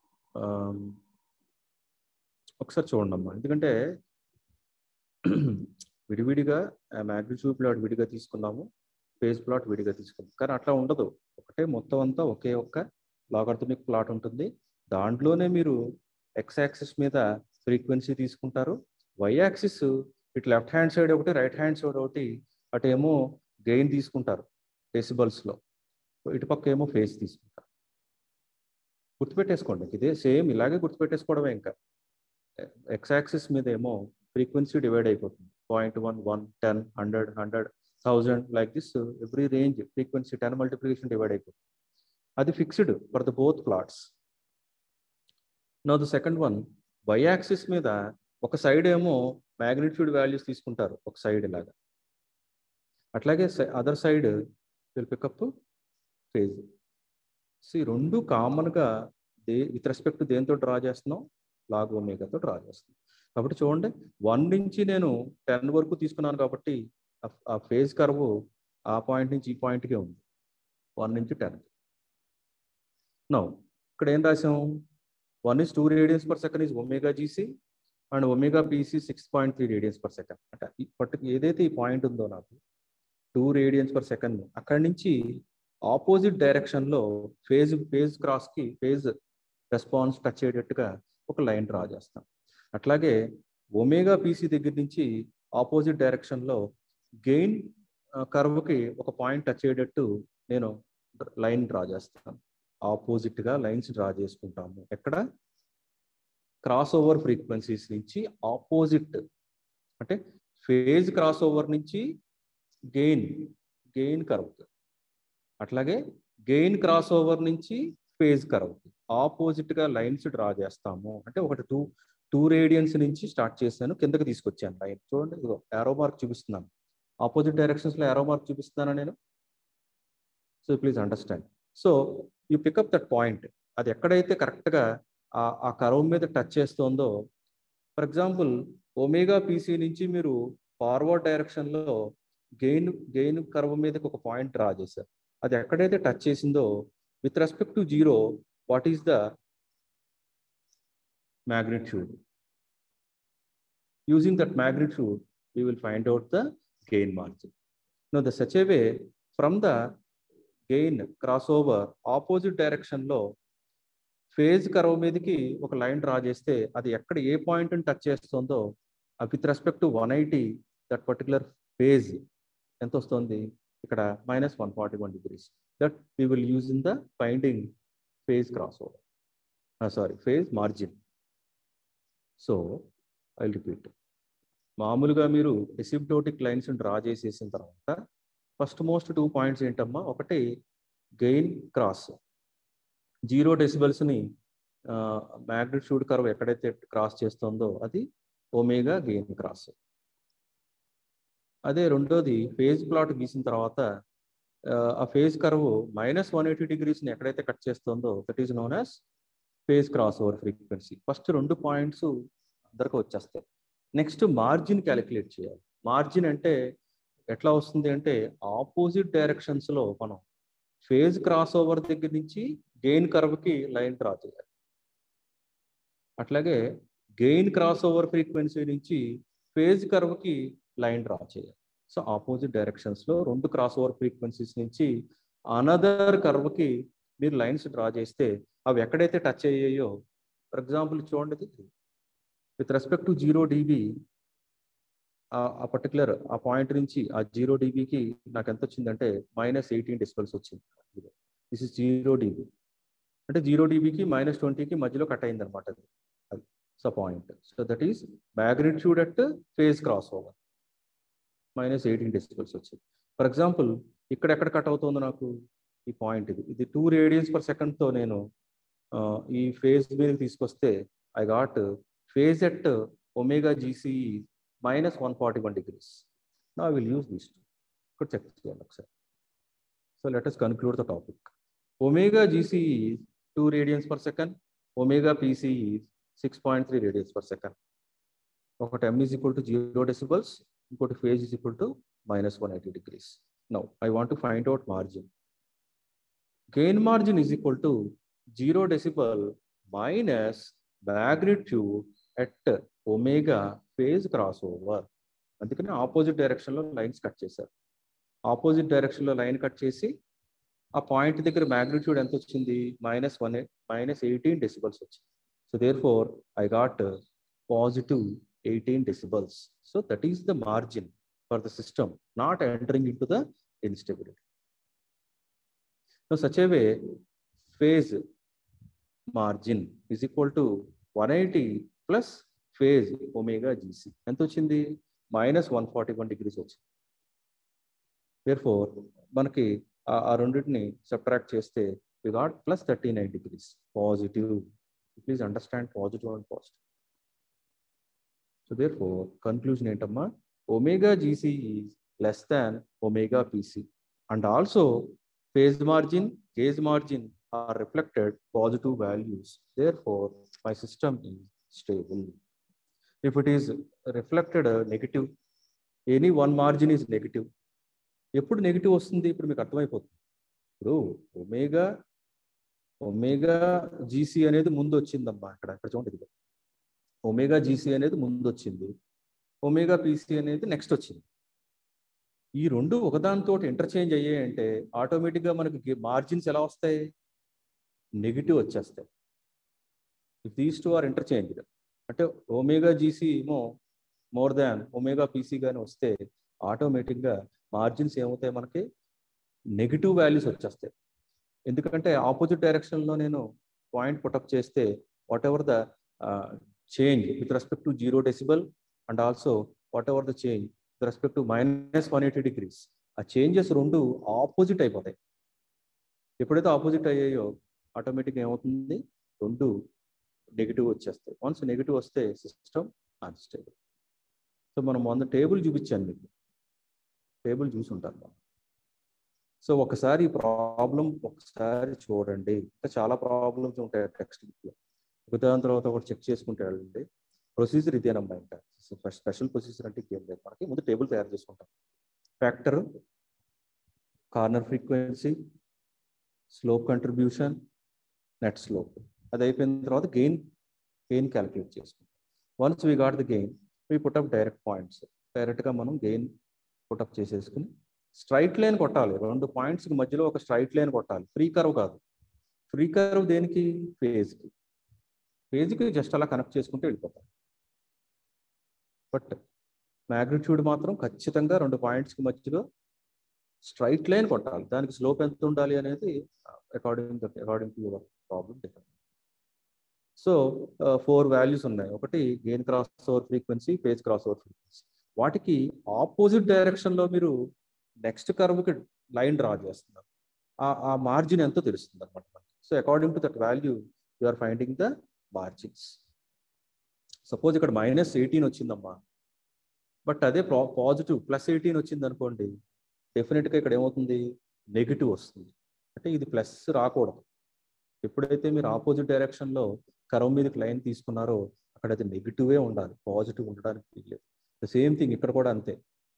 ఒకసారి చూడండి అమ్మా ఎందుకంటే విడివిడిగా మ్యాగ్నిట్యూడ్ ప్లాట్ విడిగా తీసుకున్నాము ఫేజ్ ప్లాట్ విడిగా తీసుకున్నాం కానీ అట్లా ఉండదు ఒకటే మొత్తం అంతా ఒకే ఒక్క లాగర్థమిక్ ప్లాట్ ఉంటుంది దాంట్లోనే మీరు ఎక్స్ యాక్సిస్ మీద ఫ్రీక్వెన్సీ తీసుకుంటారు వై యాక్సిస్ ఇటు లెఫ్ట్ హ్యాండ్ సైడ్ ఒకటి రైట్ హ్యాండ్ సైడ్ ఒకటి అటు ఏమో గెయిన్ తీసుకుంటారు డెసిబల్స్లో ఇటుపక్క ఏమో ఫేజ్ తీసుకుంటారు గుర్తుపెట్టేసుకోండి ఇదే సేమ్ ఇలాగే గుర్తుపెట్టేసుకోవడమే ఇంకా ఎక్స్ యాక్సిస్ మీద ఏమో ఫ్రీక్వెన్సీ డివైడ్ అయిపోతుంది point one one ten hundred hundred thousand like this every range frequency ten multiplication divide అయిపోతుంది అది fixed for the both plots no the second one Y axis మీద ఒక side ఏమో magnitude values తీసుకుంటారు ఒక side ఇలాగా అట్లాగే other side will pick up phase so ఈ రెండు కామన్గా దే విత్ రెస్పెక్ట్ దేంతో డ్రా చేస్తున్నాం లాగ్ ఒమేగాతో డ్రా చేస్తున్నాం కాబట్టి చూడండి వన్ నుంచి నేను టెన్ వరకు తీసుకున్నాను కాబట్టి ఆ- ఆ ఫేజ్ కర్వ్ ఆ పాయింట్ నుంచి ఈ పాయింట్కే ఉంది వన్ నుంచి టెన్ నో ఇక్కడ ఏం రాసాం one is two radians per second is omega GC and omega PC six point three radians per second అంటే ఈ పర్టి ఏదైతే ఈ పాయింట్ ఉందో నాకు టూ రేడియన్స్ పర్ సెకండ్ అక్కడి నుంచి ఆపోజిట్ డైరెక్షన్లో ఫేజ్ ఫేజ్ క్రాస్కి ఫేజ్ రెస్పాన్స్ టచ్ అయ్యేటట్టుగా ఒక లైన్ డ్రా చేస్తాం అట్లాగే ఒమేగా పీసీ దగ్గర నుంచి ఆపోజిట్ డైరెక్షన్లో గెయిన్ కర్వ్కి ఒక పాయింట్ టచ్ అయ్యేటట్టు నేను లైన్ డ్రా చేస్తాను ఆపోజిట్గా లైన్స్ డ్రా చేసుకుంటాము ఎక్కడ క్రాస్ ఓవర్ ఫ్రీక్వెన్సీస్ నుంచి ఆపోజిట్ అంటే ఫేజ్ క్రాస్ ఓవర్ నుంచి గెయిన్ గెయిన్ కర్వ్ అట్లాగే గెయిన్ క్రాస్ ఓవర్ నుంచి ఫేజ్ కర్వ్ ఆపోజిట్ గా లైన్స్ డ్రా చేస్తాము అంటే ఒకటి టూ టూ రేడియన్స్ నుంచి స్టార్ట్ చేశాను కిందకి తీసుకొచ్చాను లైన్ చూడండి ఇదిగో యారో మార్క్ చూపిస్తున్నాను ఆపోజిట్ డైరెక్షన్స్ లో యారో మార్క్ చూపిస్తున్నాను నేను so please understand so you pick up that point అది ఎక్కడైతే కరెక్ట్గా ఆ కర్వ్ మీద టచ్ చేస్తుందో ఫర్ ఎగ్జాంపుల్ ఒమేగా పీసీ నుంచి మీరు ఫార్వర్డ్ డైరెక్షన్లో గెయిన్ గెయిన్ కర్వ్ మీదకి ఒక పాయింట్ డ్రా చేశారు అది ఎక్కడైతే టచ్ చేసిందో with respect to zero what is the magnitude. Using that magnitude, we will find out the gain margin. Now, the such a way, from the gain crossover opposite direction లో phase curve మీదకి ఒక line draw చేస్తే అది ఎక్కడ ఏ point touch చేస్తుందో with respect to one eighty that particular phase ఎంత వస్తుంది ఇక్కడ minus one forty one degrees that we will use in the finding phase cross over sorry phase margin so I repeat మామూలుగా మీరు ఎసిప్టోటిక్ lines draw చేసేసిన తర్వాత first most two points ఏంటమ్మా ఒకటి gain cross zero డెసిబల్స్ని మ్యాగ్నిట్యూడ్ కర్వ్ ఎక్కడైతే cross చేస్తుందో అది ఒమేగా గెయిన్ క్రాస్ అదే రెండోది ఫేజ్ ప్లాట్ గీసిన తర్వాత ఆ phase curve minus one eighty డిగ్రీస్ని ఎక్కడైతే కట్ చేస్తుందో that is known as phase cross over frequency first రెండు పాయింట్స్ అందరికి వచ్చేస్తాయి నెక్స్ట్ మార్జిన్ క్యాలిక్యులేట్ చేయాలి మార్జిన్ అంటే ఎట్లా వస్తుంది అంటే ఆపోజిట్ డైరెక్షన్స్లో మనం ఫేజ్ క్రాస్ ఓవర్ దగ్గర నుంచి గెయిన్ కర్వ్కి లైన్ డ్రా చేయాలి అట్లాగే గెయిన్ క్రాస్ ఓవర్ ఫ్రీక్వెన్సీ నుంచి ఫేజ్ కర్వ్కి లైన్ డ్రా చేయాలి సో ఆపోజిట్ డైరెక్షన్స్లో రెండు క్రాస్ ఓవర్ ఫ్రీక్వెన్సీస్ నుంచి అనదర్ కర్వ్కి మీరు లైన్స్ డ్రా చేస్తే అవి ఎక్కడైతే టచ్ అయ్యాయో ఫర్ ఎగ్జాంపుల్ చూడండి with respect to zero dB ఆ పర్టికులర్ ఆ పాయింట్ నుంచి ఆ జీరో డీబీకి నాకు ఎంత వచ్చిందంటే మైనస్ ఎయిటీన్ డిస్పల్స్ వచ్చింది దిస్ ఇస్ జీరో డీబీ అంటే జీరో డీబీకి మైనస్ ట్వంటీకి మధ్యలో కట్ అయింది అనమాట అది అది so point so that is magnitude at phase cross over minus eighteen decibels వచ్చింది ఫర్ ఎగ్జాంపుల్ ఇక్కడ ఎక్కడ కట్ అవుతుందో నాకు ఈ పాయింట్ ఇది ఇది టూ రేడియన్స్ పర్ సెకండ్తో నేను ఈ ఫేజ్ మీద తీసుకొస్తే I got phase at omega GCE minus one forty one degrees నా విల్ యూస్ దిస్ ఇక్కడ చెక్ చేయాలి ఒకసారి so let us conclude the topic omega GCE two radians per second omega PCE six point three radians per second ఒకటి M is equal to zero decibels ఇంకోటి phase is equal to minus one eighty degrees now I want to find out margin gain margin is equal to 0 decibel minus magnitude at omega phase crossover అందుకని opposite డైరెక్షన్లో lines cut చేశారు opposite డైరెక్షన్లో line cut చేసి ఆ point దగ్గర magnitude ఎంత వచ్చింది minus one minus eighteen decibels వచ్చింది so therefore I got positive eighteen decibels so that is the margin for the system not entering into the instability So such a way, phase margin is equal to 180 plus phase omega GC. ఎంత వచ్చింది minus one forty one degrees వచ్చింది therefore మనకి ఆ రెండింటిని subtract చేస్తే we got plus thirty nine degrees positive please understand positive and positive so therefore conclusion ఏంటమ్మా omega GC is less than omega PC and also phase margin, gauge margin are reflected positive values. Therefore, my system is stable. If it is reflected uh, negative, any one margin is negative. ఎప్పుడు negative వస్తుంది ఇప్పుడు మీకు అర్థమైపోతుంది ఇప్పుడు omega omega GC అనేది ముందు వచ్చిందమ్మా ఇక్కడ ఇక్కడ చూడండి ఒమేగా జీసీ అనేది ముందు వచ్చింది ఒమేగా పీసీ అనేది నెక్స్ట్ వచ్చింది ఈ రెండు ఒకదానితో ఇంటర్చేంజ్ అయ్యాయంటే ఆటోమేటిక్గా మనకి మార్జిన్స్ ఎలా వస్తాయి నెగిటివ్ వచ్చేస్తాయి if these two are interchange అంటే ఒమేగా జీసీ ఏమో మోర్ దాన్ ఒమేగా పీసీ కానీ వస్తే ఆటోమేటిక్గా మార్జిన్స్ ఏమవుతాయి మనకి నెగిటివ్ వాల్యూస్ వచ్చేస్తాయి ఎందుకంటే ఆపోజిట్ డైరెక్షన్లో నేను పాయింట్ పుటప్ చేస్తే whatever the change with respect to zero decibel and also whatever the change with respect to minus one eighty degrees ఆ చేంజెస్ రెండు ఆపోజిట్ అయిపోతాయి ఎప్పుడైతే ఆపోజిట్ అయ్యాయో ఆటోమేటిక్గా ఏమవుతుంది రెండు నెగిటివ్ వచ్చేస్తాయి వన్స్ నెగిటివ్ వస్తే సిస్టమ్ అన్స్టేబుల్ సో మనం మొన్న టేబుల్ చూపించాను మీకు టేబుల్ చూసి ఉంటారు మనం సో ఒకసారి ఈ ప్రాబ్లం ఒకసారి చూడండి ఇంకా చాలా ప్రాబ్లమ్స్ ఉంటాయి టెక్స్ట్ బుక్లో ఒకదాని తర్వాత ఒకటి చెక్ చేసుకుంటే వెళ్ళండి ప్రొసీజర్ ఇదేనమ్మా ఇంకా స్పెషల్ ప్రొసీజర్ అంటే ఏం లేదు మనకి ముందు టేబుల్ తయారు చేసుకుంటాం factor corner frequency slope contribution net slope అది అయిపోయిన తర్వాత గెయిన్ గెయిన్ క్యాలిక్యులేట్ చేసుకుంటాం once we got the gain we put up direct points డైరెక్ట్గా మనం గెయిన్ పుట్అప్ చేసేసుకుని స్ట్రైట్ లైన్ కొట్టాలి రెండు పాయింట్స్కి మధ్యలో ఒక స్ట్రైట్ లైన్ కొట్టాలి ఫ్రీ కర్వ్ కాదు ఫ్రీ కర్వ్ దేనికి ఫేజ్కి ఫేజ్కి జస్ట్ అలా కనెక్ట్ చేసుకుంటే వెళ్ళిపోతాం బట్ మ్యాగ్నిట్యూడ్ మాత్రం ఖచ్చితంగా రెండు పాయింట్స్కి మధ్యలో స్ట్రైట్ లైన్ కొట్టాలి దానికి స్లోప్ ఎంత ఉండాలి అనేది according according to your problem different so four values ఉన్నాయి ఒకటి gain cross over frequency phase cross over frequency వాటికి ఆపోజిట్ డైరెక్షన్లో మీరు నెక్స్ట్ కర్వ్కి లైన్ డ్రా చేస్తున్నారు ఆ మార్జిన్ ఎంతో తెలుస్తుంది అనమాట so according to that value you are finding the margins suppose ఇక్కడ మైనస్ ఎయిటీన్ వచ్చిందమ్మా బట్ అదే పాజిటివ్ ప్లస్ ఎయిటీన్ వచ్చింది అనుకోండి డెఫినెట్గా ఇక్కడ ఏమవుతుంది నెగిటివ్ వస్తుంది అంటే ఇది ప్లస్ రాకూడదు ఎప్పుడైతే మీరు ఆపోజిట్ డైరెక్షన్లో కరవ్ మీదకి లైన్ తీసుకున్నారో అక్కడ అది నెగిటివే ఉండాలి పాజిటివ్ ఉండడానికి వీల్లేదు ద సేమ్ థింగ్ ఇక్కడ కూడా అంతే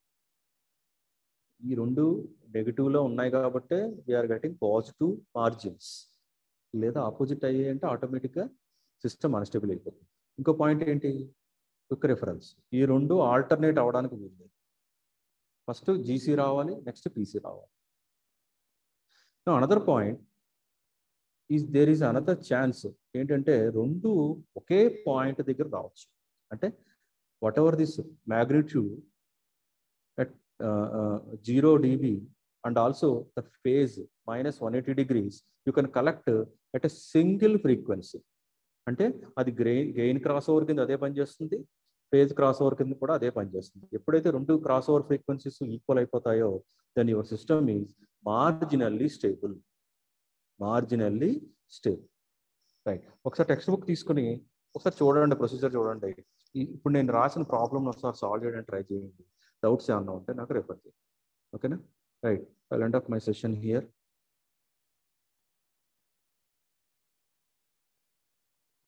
ఈ రెండు నెగిటివ్లో ఉన్నాయి కాబట్టే వీఆర్ గెటింగ్ పాజిటివ్ మార్జిన్స్ లేదా ఆపోజిట్ అయ్యాయి అంటే ఆటోమేటిక్గా సిస్టమ్ అన్స్టేబుల్ అయిపోతుంది ఇంకో పాయింట్ ఏంటి క్విక్ రిఫరెన్స్ ఈ రెండు ఆల్టర్నేట్ అవ్వడానికి వీల్లేదు ఫస్ట్ జీసీ రావాలి నెక్స్ట్ పీసీ రావాలి another point is there is another chance ఏంటంటే రెండు ఒకే పాయింట్ దగ్గర రావచ్చు అంటే whatever this magnitude at uh, uh, 0 dB and also the phase minus 180 degrees, you can collect at a single frequency. అంటే అది grain gain cross over కింద అదే పనిచేస్తుంది ఫేజ్ క్రాస్ ఓవర్ కింద కూడా అదే పనిచేస్తుంది ఎప్పుడైతే రెండు క్రాస్ ఓవర్ ఫ్రీక్వెన్సీస్ ఈక్వల్ అయిపోతాయో then your system is marginally stable marginally stable right ఒకసారి టెక్స్ట్ బుక్ తీసుకుని ఒకసారి చూడండి ప్రొసీజర్ చూడండి ఇప్పుడు నేను రాసిన ప్రాబ్లమ్ ఒకసారి సాల్వ్ చేయడానికి ట్రై చేయండి డౌట్స్ ఏమన్నా ఉంటే నాకు రెఫర్ చేయండి ఓకేనా right I end of my session here